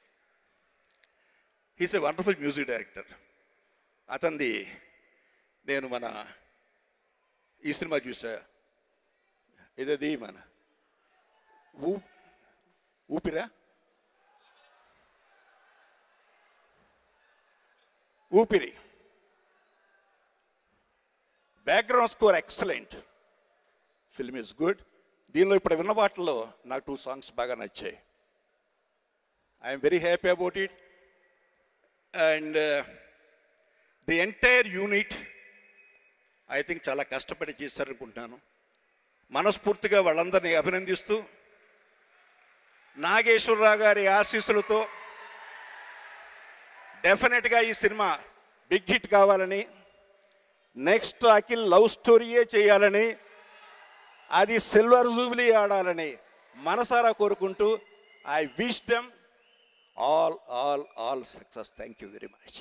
he's a wonderful music director అతనిది నేను మన ఈ సినిమా చూసా ఇదది మన ఊ ఊపిరా Oopiri background score excellent film is good దీనిలో ఇప్పుడు విన్న వాటిల్లో నాకు టూ సాంగ్స్ బాగా నచ్చాయి I'm very happy about it and the entire unit I think చాలా కష్టపడి చేశారనుకుంటున్నాను మనస్ఫూర్తిగా వాళ్ళందరినీ అభినందిస్తూ నాగేశ్వరరావు గారి ఆశీస్సులతో డెఫినెట్గా ఈ సినిమా బిగ్ హిట్ కావాలని నెక్స్ట్ అఖిల్ లవ్ స్టోరీయే చేయాలని అది సిల్వర్ జూబిలీ ఆడాలని మనసారా కోరుకుంటూ I wish them all all all success thank you very much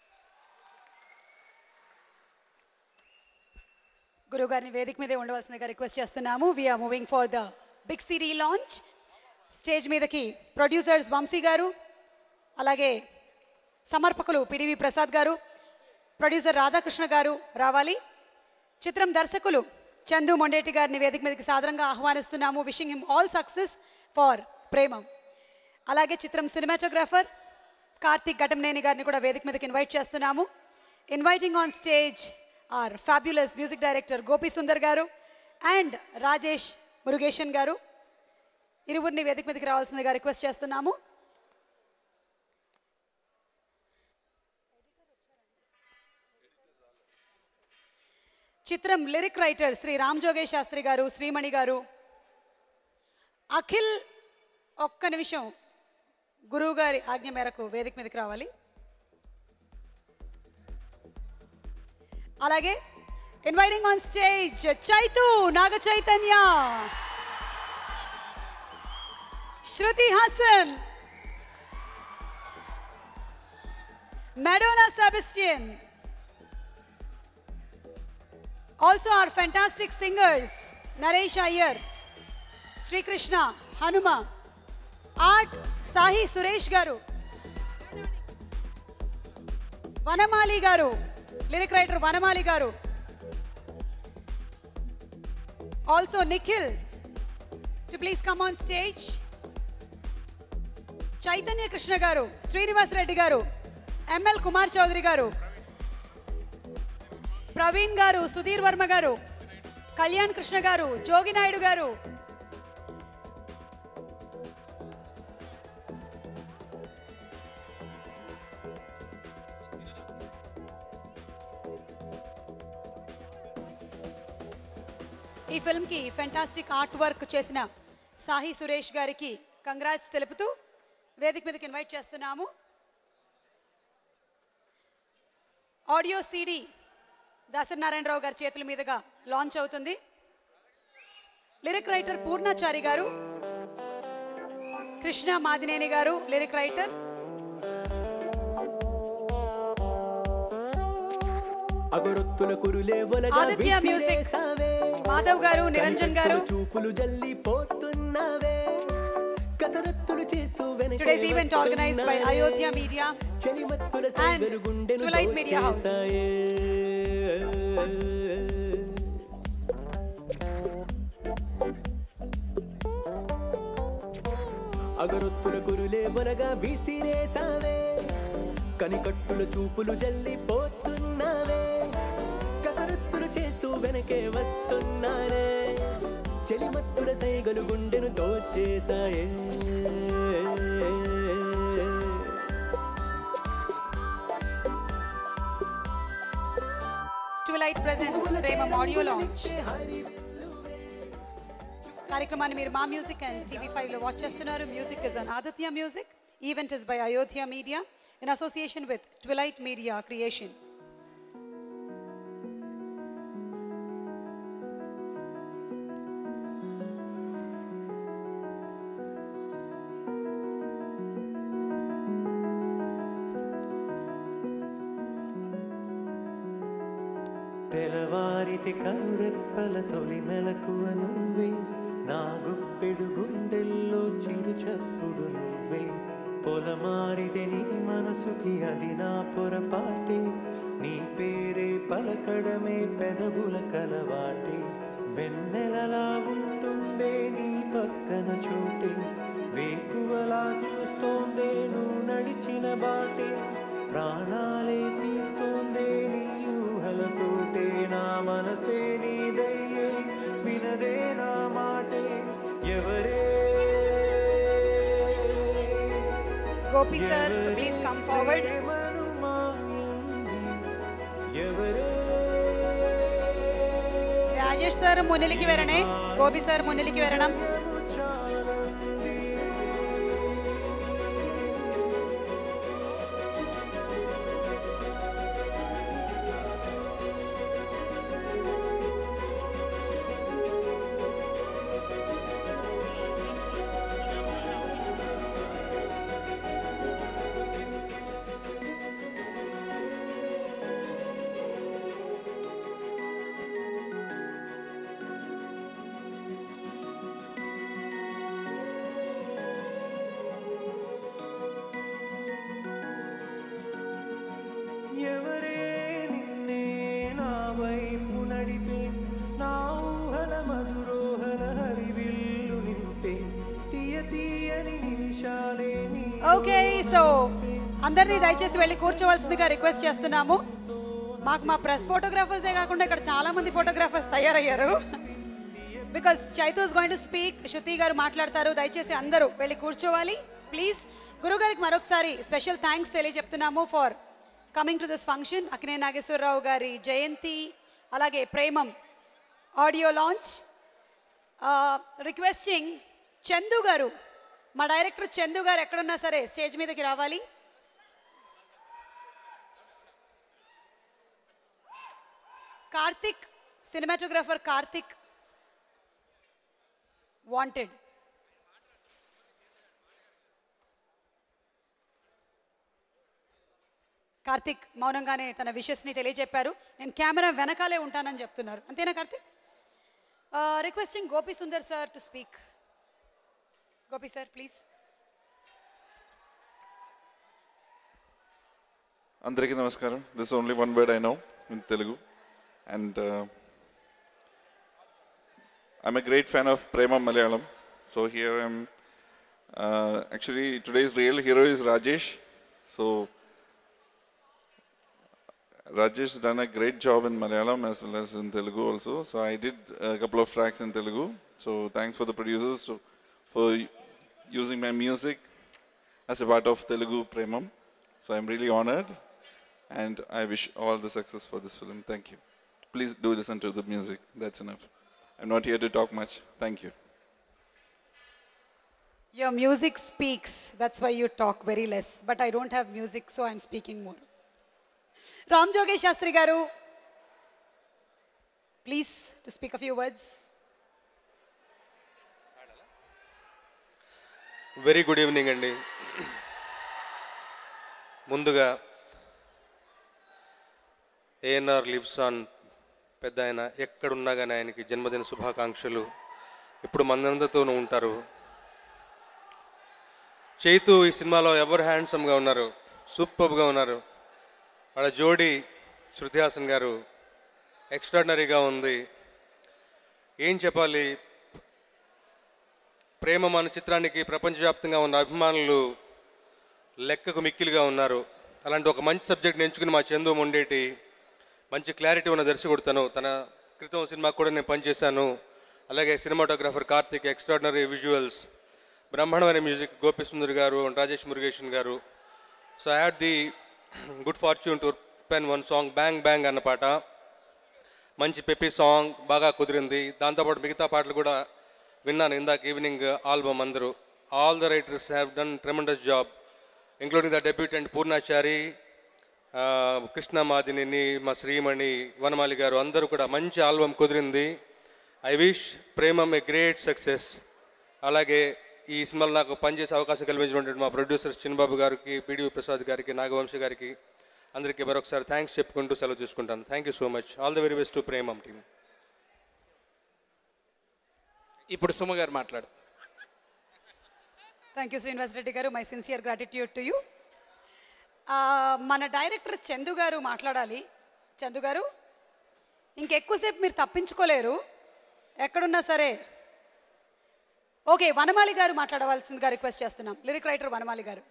గురుగారిని వేదిక మీదే ఉండవలసిందిగా రిక్వెస్ట్ చేస్తున్నాము we're moving for the big CD launch stage మీదకి ప్రొడ్యూసర్స్ వంశీ గారు అలాగే సమర్పకులు పిడివి ప్రసాద్ గారు ప్రొడ్యూసర్ రాధాకృష్ణ గారు రావాలి చిత్రం దర్శకులు చందు మొండేటి గారిని వేదిక మీదకి సాదరంగా ఆహ్వానిస్తున్నాము wishing him all success for Premam అలాగే చిత్రం సినిమాటోగ్రాఫర్ కార్తిక్ ఘటంనేని గారిని కూడా వేదిక మీదకి ఇన్వైట్ చేస్తున్నాము inviting on stage our fabulous music director Gopi Sundar garu and Rajesh Murugesan గారు ఇరువురిని వేదిక మీదకి రావాల్సిందిగా రిక్వెస్ట్ చేస్తున్నాము చిత్రం లిరిక్ రైటర్ శ్రీ రామ్ జోగేష్ శాస్త్రి గారు శ్రీమణి గారు అఖిల్ ఒక్క నిమిషం గురువు గారి ఆజ్ఞ మేరకు వేదిక మీదకి రావాలి అలాగే inviting on stage Chaitu Naga Chaitanya Shruti Haasan Madonna Sebastian Also our fantastic singers, Naresh Iyer, Sri Krishna, Hanuma, Art, Sahi Suresh Garu, Vanamali Garu, lyric writer Vanamali Garu, also Nikhil, to please come on stage. Chaitanya Krishna Garu, Srinivas Reddy Garu, ML Kumar Chaudhary Garu, Praveen garu Sudheer Varma గారు కళ్యాణ్ కృష్ణ గారు జోగి నాయుడు గారు ఈ ఫిల్మ్కి fantastic art work చేసిన సాహి సురేష్ గారికి congrats తెలుపుతూ వేదిక మీదకి invite చేస్తున్నాము ఆడియో సీడీ దాసనారాయణరావు గారి చేతుల మీదుగా లాంచ్ అవుతుంది లిరిక్ రైటర్ పూర్ణాచారి గారు కృష్ణ మాదినేని గారు లిరిక్ రైటర్ అగరొత్తుల కురులే ఒలగా ఆదిత్య మ్యూజిక్ విసిరేసావే. మాధవ్ గారు నిరంజన్ గారు కనికట్టుల చూపులు జల్లి పోతున్నావే కసరత్తులు చేస్తూ వెనకే Today's event organized by వస్తున్నావే. Ayodhya Media చెలిమత్తుల and సైగలు గుండెను Twilight Media House. దోచేశాయే. అగరొత్తుల కురులే వనగా విసిరేసావే కనికట్టుల చూపులు జల్లి పోతున్నావే కసరత్తులు చేస్తూ వెనకే వస్తున్నానే చెలిమత్తుల సైగలు గుండెను దోచేశాయే Twilight presence Premam audio launch కార్యక్రమాన్ని మీరు మా మ్యూజిక్ అండ్ టీవీ ఫైవ్ లో వాచ్ చేస్తున్నారు music is an Aditya music event is by Ayodhya media in association with Twilight media creation తెలవారితి కనురెప్పల తొలి మెలకువ నువ్వే నా గుప్పెడు గుండెల్లో చిరు చప్పుడు నువ్వే పొలమారితే నీ మనసుకి అది నా పొరపాటే నీ పేరే పలకడమే పెదవుల కలవాటే వెన్నెలలా ఉంటుందే నీ పక్కన చోటే వేకువలా చూస్తోందే నువ్వు నడిచిన బాటే ప్రాణాలే తీస్తోందే నీ ఊహలతోటే నా మనసే నీదయ్యే వినదే నా మాటే ఎవరే Gopi sir please come forward ఎవరే രാജേഷ് സാർ മുന്നിലേക്ക് വരണേ ഗോപി സാർ മുന്നിലേക്ക് വരണം ఎవరే నిన్నే నా వైపు నడిపే నా ఊహల మధురోహల హరివిల్లు నింపే తీయ తీయని నిమిషాలే నీ ఓకే సో అందరినీ దయచేసి వెళ్ళి కూర్చోవలసిందిగా రిక్వెస్ట్ చేస్తున్నాము మాకు మా ప్రెస్ ఫోటోగ్రాఫర్సే కాకుండా ఇక్కడ చాలా మంది ఫోటోగ్రాఫర్స్ తయారయ్యారు because Chaitu is going to speak Shruti garu మాట్లాడతారు దయచేసి అందరూ వెళ్ళి కూర్చోవాలి ప్లీజ్ గురుగారికి మరొకసారి స్పెషల్ థ్యాంక్స్ తెలియజెప్తున్నాము for coming to this function Akkineni Nageswara Rao గారి జయంతి అలాగే Premam audio launch requesting Chandu garu మా డైరెక్టర్ చందు గారు ఎక్కడున్నా సరే స్టేజ్ మీదకి రావాలి కార్తిక్ సినిమాటోగ్రాఫర్ కార్తిక్ వాంటెడ్ కార్తిక్ మౌనంగానే తన విషెస్ని తెలియజెప్పారు నేను కెమెరా వెనకాలే ఉంటానని చెప్తున్నారు అంతేనా Karthik requesting Gopi Sundar sir to speak Gopi sir please అందరికీ నమస్కారం this only one word I know in Telugu and I'm a great fan of Prema Malayalam so here I'm actually today's real hero is Rajesh so Rajesh done a great job in Malayalam as well as in Telugu also. So I did a couple of tracks in Telugu. So thanks for the producers to, for using my music as a part of Telugu Premam. So I'm really honored and I wish all the success for this film. Thank you. Please do listen to the music. That's enough. I'm not here to talk much. Thank you. Your music speaks. That's why you talk very less. But I don't have music, so I'm speaking more. Ram జోగేష్ Shastri garu please to speak a few words very good evening అండి ముందుగా ANR lives on పెద్ద ఆయన ఎక్కడున్నా కానీ ఆయనకి జన్మదిన శుభాకాంక్షలు ఇప్పుడు మనందరితోనూ ఉంటారు చైతు ఈ సినిమాలో ఎవరు హ్యాండ్సమ్గా ఉన్నారు సూపర్గా ఉన్నారు వాళ్ళ జోడి శృతి హాసన్ గారు ఎక్స్ట్రాడినరీగా ఉంది ఏం చెప్పాలి ప్రేమ మన చిత్రానికి ప్రపంచవ్యాప్తంగా ఉన్న అభిమానులు లెక్కకు మిక్కిలిగా ఉన్నారు అలాంటి ఒక మంచి సబ్జెక్ట్ని ఎంచుకుని మా చందు మొండేటి మంచి క్లారిటీ ఉన్న దర్శకుడు తను తన క్రితం సినిమాకు కూడా నేను పనిచేశాను అలాగే సినిమాటోగ్రాఫర్ కార్తిక్ ఎక్స్ట్రాడినరీ విజువల్స్ బ్రహ్మాండమైన music Gopi Sundar garu and Rajesh Murugesan garu so I had the good fortune to pen one song bang bang అన్న పాట మంచి పెప్పి సాంగ్ బాగా కుదిరింది దాంతోపాటు మిగతా పాటలు కూడా విన్నాను ఇందాక ఈవినింగ్ ఆల్బమ్ అందరూ all the writers have done tremendous job including the debutante Purnachari ah, Krishna మాదిని మా శ్రీమణి వనమాలి గారు అందరూ కూడా మంచి ఆల్బమ్ కుదిరింది I wish Premam a great success అలాగే ఈ సినిమాలో నాకు పనిచేసే అవకాశం కల్పించినటువంటి మా ప్రొడ్యూసర్స్ చిన్నబాబు గారికి పిడివి ప్రసాద్ గారికి నాగవంశి గారికి అందరికీ మరొకసారి థ్యాంక్స్ చెప్పుకుంటూ సెలవు తీసుకుంటాను thank you so much all the very best to Premam team ఇప్పుడు సుమ గారు మాట్లాడు thank you Srinivas Reddy garu my sincere gratitude to you మన డైరెక్టర్ చందు గారు మాట్లాడాలి చందు గారు ఇంకెక్కువసేపు మీరు తప్పించుకోలేరు ఎక్కడున్నా సరే ఓకే వనమాలి గారు మాట్లాడవలసిందిగా రిక్వెస్ట్ చేస్తున్నాం లిరిక్ రైటర్ వనమాలి గారు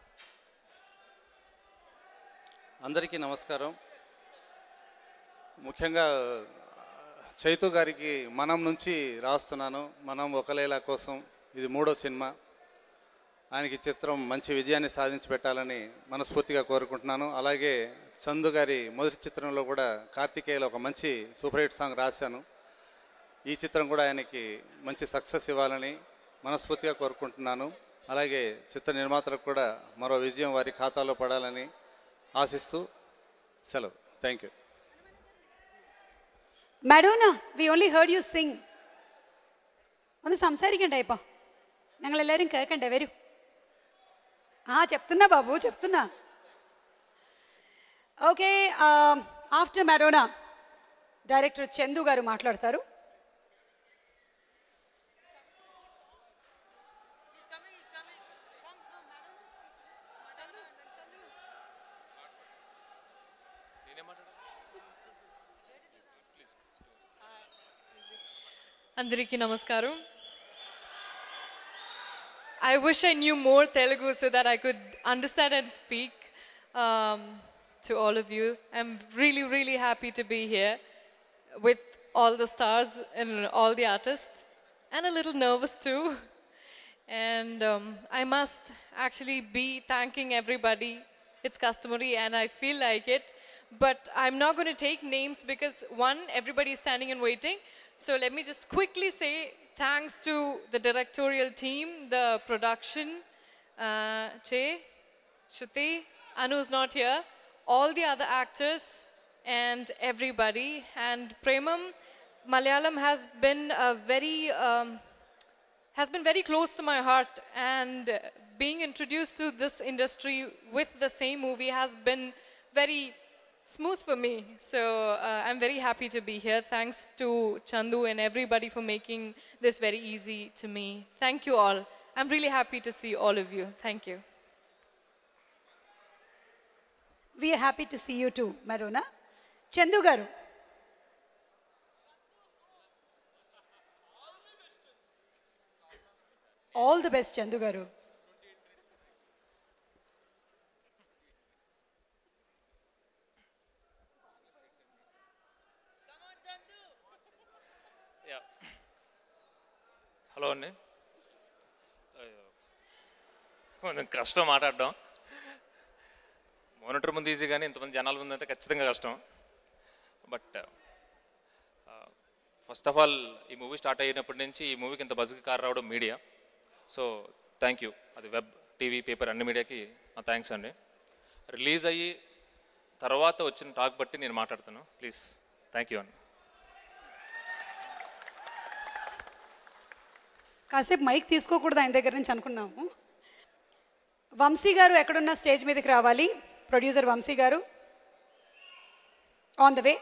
అందరికీ నమస్కారం ముఖ్యంగా చైతు గారికి మనం నుంచి రాస్తున్నాను మనం ఒకలేలా కోసం ఇది మూడో సినిమా ఆయనకి చిత్రం మంచి విజయాన్ని సాధించి పెట్టాలని మనస్ఫూర్తిగా కోరుకుంటున్నాను అలాగే చందు గారి మొదటి చిత్రంలో కూడా కార్తికేయలో ఒక మంచి సూపర్ హిట్ సాంగ్ రాశాను ఈ చిత్రం కూడా ఆయనకి మంచి సక్సెస్ ఇవ్వాలని మనస్ఫూర్తిగా కోరుకుంటున్నాను అలాగే చిత్ర నిర్మాతలకు కూడా మరో విజయం వారి ఖాతాలో పడాలని ആശിസ്തു സെലവ് thank you Madonna we only heard you sing ഒന്ന് സംസാരിക്കണ്ടേ ഇപ്പോൾ ഞങ്ങൾ എല്ലാവരും കേൾക്കണ്ടേ വരൂ ആ చెప్తున్నా బాబు చెప్తున్నా okay after Madonna director Chandu garu మాట్లాడతారు అందరికీ నమస్కారం I wish I knew more Telugu so that I could understand and speak um, to all of you. I'm really, really happy to be here with all the stars and all the artists, and a little nervous too. And um, I must actually be thanking everybody. It's customary, and I feel like it. But I'm not going to take names because one, everybody is standing and waiting. So let me just quickly say thanks to the directorial team, the production, uh, Che, Shruti, Anu's not here, all the other actors, and everybody. And Premam, Malayalam has been a very um, has been very close to my heart and uh, being introduced to this industry with the same movie has been very smooth for me. So uh, I'm very happy to be here. Thanks to Chandu and everybody for making this very easy to me. Thank you all. I'm really happy to see all of you. Thank you. We're happy to see you too Madonna Chandu garu all the best Chandu గారు hello అండి అయ్యో. కొంచెం కష్టం మాట్లాడడం monitor ముందు easy కానీ ఇంతమంది జనాల ముందు అయితే ఖచ్చితంగా కష్టం బట్ ఫస్ట్ ఆఫ్ ఆల్ ఈ మూవీ స్టార్ట్ అయినప్పటి నుంచి ఈ మూవీకి ఇంత బజ్కి కార్ రావడం మీడియా సో థ్యాంక్ యూ అది వెబ్ టీవీ పేపర్ అన్ని మీడియాకి నా థ్యాంక్స్ అండి రిలీజ్ అయ్యి తర్వాత వచ్చిన టాక్ బట్టి నేను మాట్లాడతాను ప్లీజ్ థ్యాంక్ యూ అండి కాసేపు మైక్ తీసుకోకూడదు ఆయన దగ్గర నుంచి అనుకున్నాము వంశీ గారు ఎక్కడున్న స్టేజ్ మీదకి రావాలి ప్రొడ్యూసర్ వంశీ గారు ఆన్ ద వే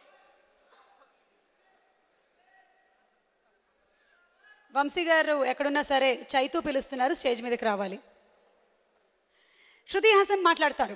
వంశీ గారు ఎక్కడున్నా సరే చైతూ పిలుస్తున్నారు స్టేజ్ మీదకి రావాలి శృతి హాసన్ మాట్లాడతారు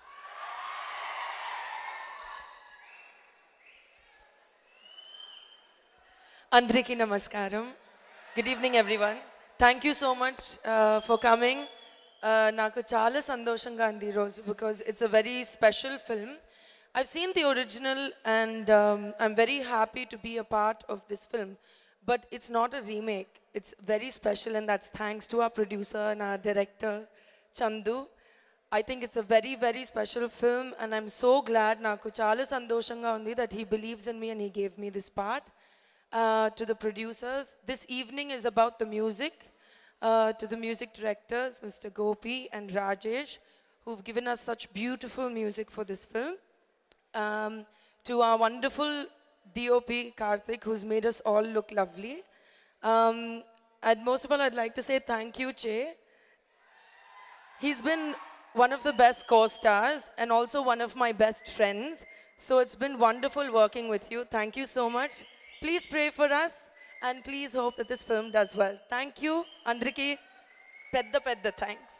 అందరికీ నమస్కారం good evening everyone thank you so much for coming నాకు చాలా సంతోషంగా ఉంది ఈరోజు because it's a very special film I've seen the original and I'm very happy to be a part of this film but it's not a remake it's very special and that's thanks to ah producer నా director Chandu I think it's a very very special film and I'm so glad నాకు చాలా సంతోషంగా ఉంది that he believes in me and he gave me this part uh, to the producers. This evening is about the music. Uh, to the music directors, Mr. Gopi and Rajesh, who've given us such beautiful music for this film. Um, to our wonderful DOP, Karthik, who's made us all look lovely. Um, and most of all, I'd like to say thank you, Che. He's been one of the best co-stars and also one of my best friends. So it's been wonderful working with you. Thank you so much. Please pray for us and please hope that this film does well. Thank you. Andriki, pedda pedda thanks.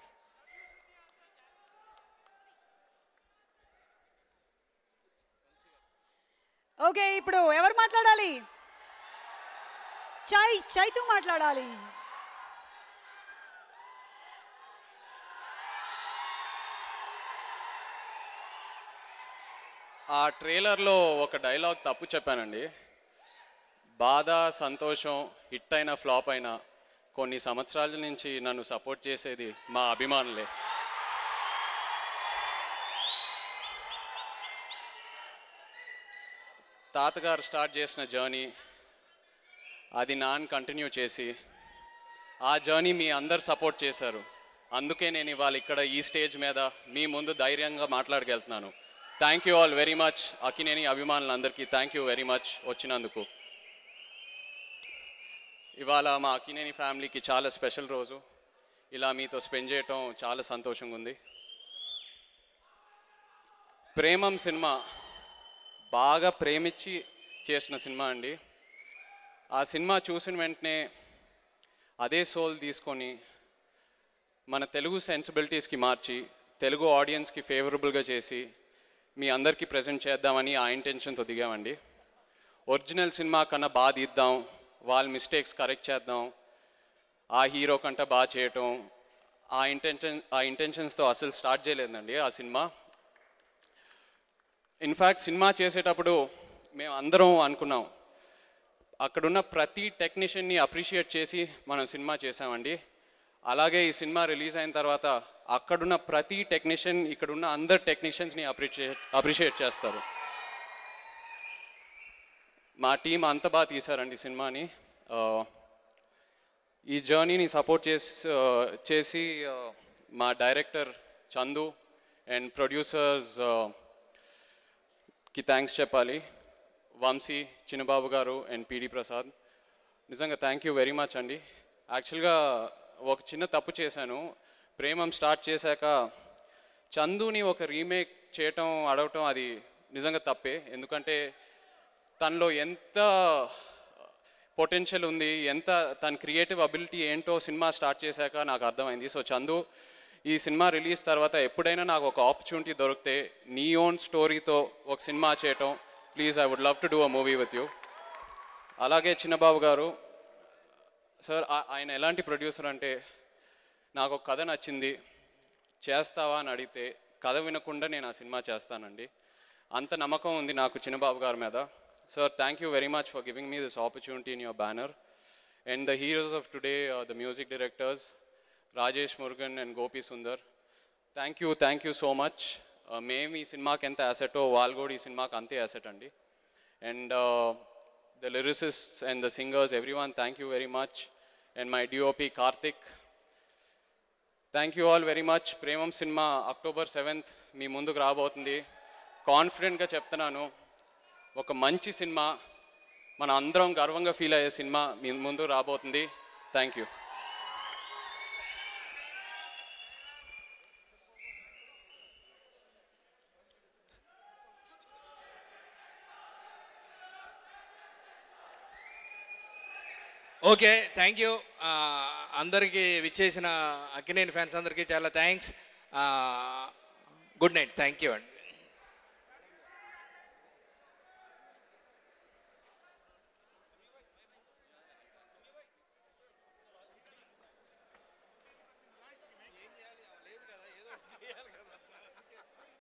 Okay ఇప్పుడు ఎవరు మాట్లాడాలి చై చైతు మాట్లాడాలి ఆ ట్రైలర్లో ఒక dialogue తప్పు చెప్పానండి బాధ సంతోషం హిట్ అయినా ఫ్లాప్ అయినా కొన్ని సంవత్సరాల నుంచి నన్ను సపోర్ట్ చేసేది మా అభిమానులే తాతగారు స్టార్ట్ చేసిన జర్నీ అది నాన్న కంటిన్యూ చేసి ఆ జర్నీ మీ అందరు సపోర్ట్ చేశారు అందుకే నేను ఇవాళ ఇక్కడ ఈ స్టేజ్ మీద మీ ముందు ధైర్యంగా మాట్లాడగలుగుతున్నాను thank you all very much Akkineni అభిమానులందరికీ థ్యాంక్ యూ వెరీ మచ్ వచ్చినందుకు ఇవాళ మా అకినేని ఫ్యామిలీకి చాలా స్పెషల్ రోజు ఇలా మీతో స్పెండ్ చేయటం చాలా సంతోషంగా ఉంది ప్రేమం సినిమా బాగా ప్రేమించి చేసిన సినిమా అండి ఆ సినిమా చూసిన వెంటనే అదే సోల్ తీసుకొని మన తెలుగు సెన్సిబిలిటీస్కి మార్చి తెలుగు ఆడియన్స్కి ఫేవరబుల్గా చేసి మీ అందరికీ ప్రజెంట్ చేద్దామని ఆ ఇంటెన్షన్తో దిగామండి ఒరిజినల్ సినిమా కన్నా బాగా తీద్దాం వాళ్ళ మిస్టేక్స్ కరెక్ట్ చేద్దాం ఆ హీరో కంట బాగా చేయటం ఆ ఇంటెన్షన్ ఆ ఇంటెన్షన్స్తో అసలు స్టార్ట్ చేయలేదండి ఆ సినిమా ఇన్ఫ్యాక్ట్ సినిమా చేసేటప్పుడు మేము అందరం అనుకున్నాం అక్కడున్న ప్రతి టెక్నీషియన్ని అప్రిషియేట్ చేసి మనం సినిమా చేసామండి అలాగే ఈ సినిమా రిలీజ్ అయిన తర్వాత అక్కడున్న ప్రతి టెక్నీషియన్ ఇక్కడున్న అందరు టెక్నీషియన్స్ని అప్రిషియేట్ అప్రిషియేట్ చేస్తారు మా టీం అంత బాగా తీశారండి సినిమాని ఆ, ఈ జర్నీని సపోర్ట్ చేసి ఆ, చేసి ఆ, మా డైరెక్టర్ చందు అండ్ ప్రొడ్యూసర్స్ కి థ్యాంక్స్ చెప్పాలి వంశీ చిన్నబాబు గారు అండ్ పిడి ప్రసాద్ నిజంగా థ్యాంక్ యూ వెరీ మచ్ అండి యాక్చువల్గా ఒక చిన్న తప్పు చేశాను ప్రేమం స్టార్ట్ చేశాక చందుని ఒక రీమేక్ చేయటం అడగటం అది నిజంగా తప్పే ఎందుకంటే తనలో ఎంత పొటెన్షియల్ ఉంది ఎంత తన క్రియేటివ్ అబిలిటీ ఏంటో సినిమా స్టార్ట్ చేశాక నాకు అర్థమైంది సో చందు ఈ సినిమా రిలీజ్ తర్వాత ఎప్పుడైనా నాకు ఒక ఆపర్చునిటీ దొరికితే నీ ఓన్ స్టోరీతో ఒక సినిమా చేయటం please I would love to do a movie with you అలాగే చిన్నబాబు గారు సార్ ఆ- ఆయన ఎలాంటి ప్రొడ్యూసర్ అంటే నాకు ఒక కథ నచ్చింది చేస్తావా అని అడిగితే కథ వినకుండా నేను ఆ సినిమా చేస్తానండి అంత నమ్మకం ఉంది నాకు చిన్నబాబు గారి మీద sir thank you very much for giving me this opportunity in your banner and the heroes of today the music directors Rajesh Murugan and Gopi Sundar thank you thank you so much మేము ఈ సినిమాకి ఎంత యాసెటో వాళ్ళు కూడా ఈ సినిమాకి అంతే యాసెట్ అండి and the lyricist and the singers everyone thank you very much and my DOP Karthik thank you all very much Premam cinema October seventh మీ ముందుకు రాబోతుంది కాన్ఫిడెంట్గా చెప్తున్నాను ఒక మంచి సినిమా మన అందరం గర్వంగా ఫీల్ అయ్యే సినిమా మీ ముందు రాబోతుంది thank you okay thank you అందరికీ విచ్చేసిన అక్కినేని ఫ్యాన్స్ అందరికీ చాలా thanks good night thank you అండి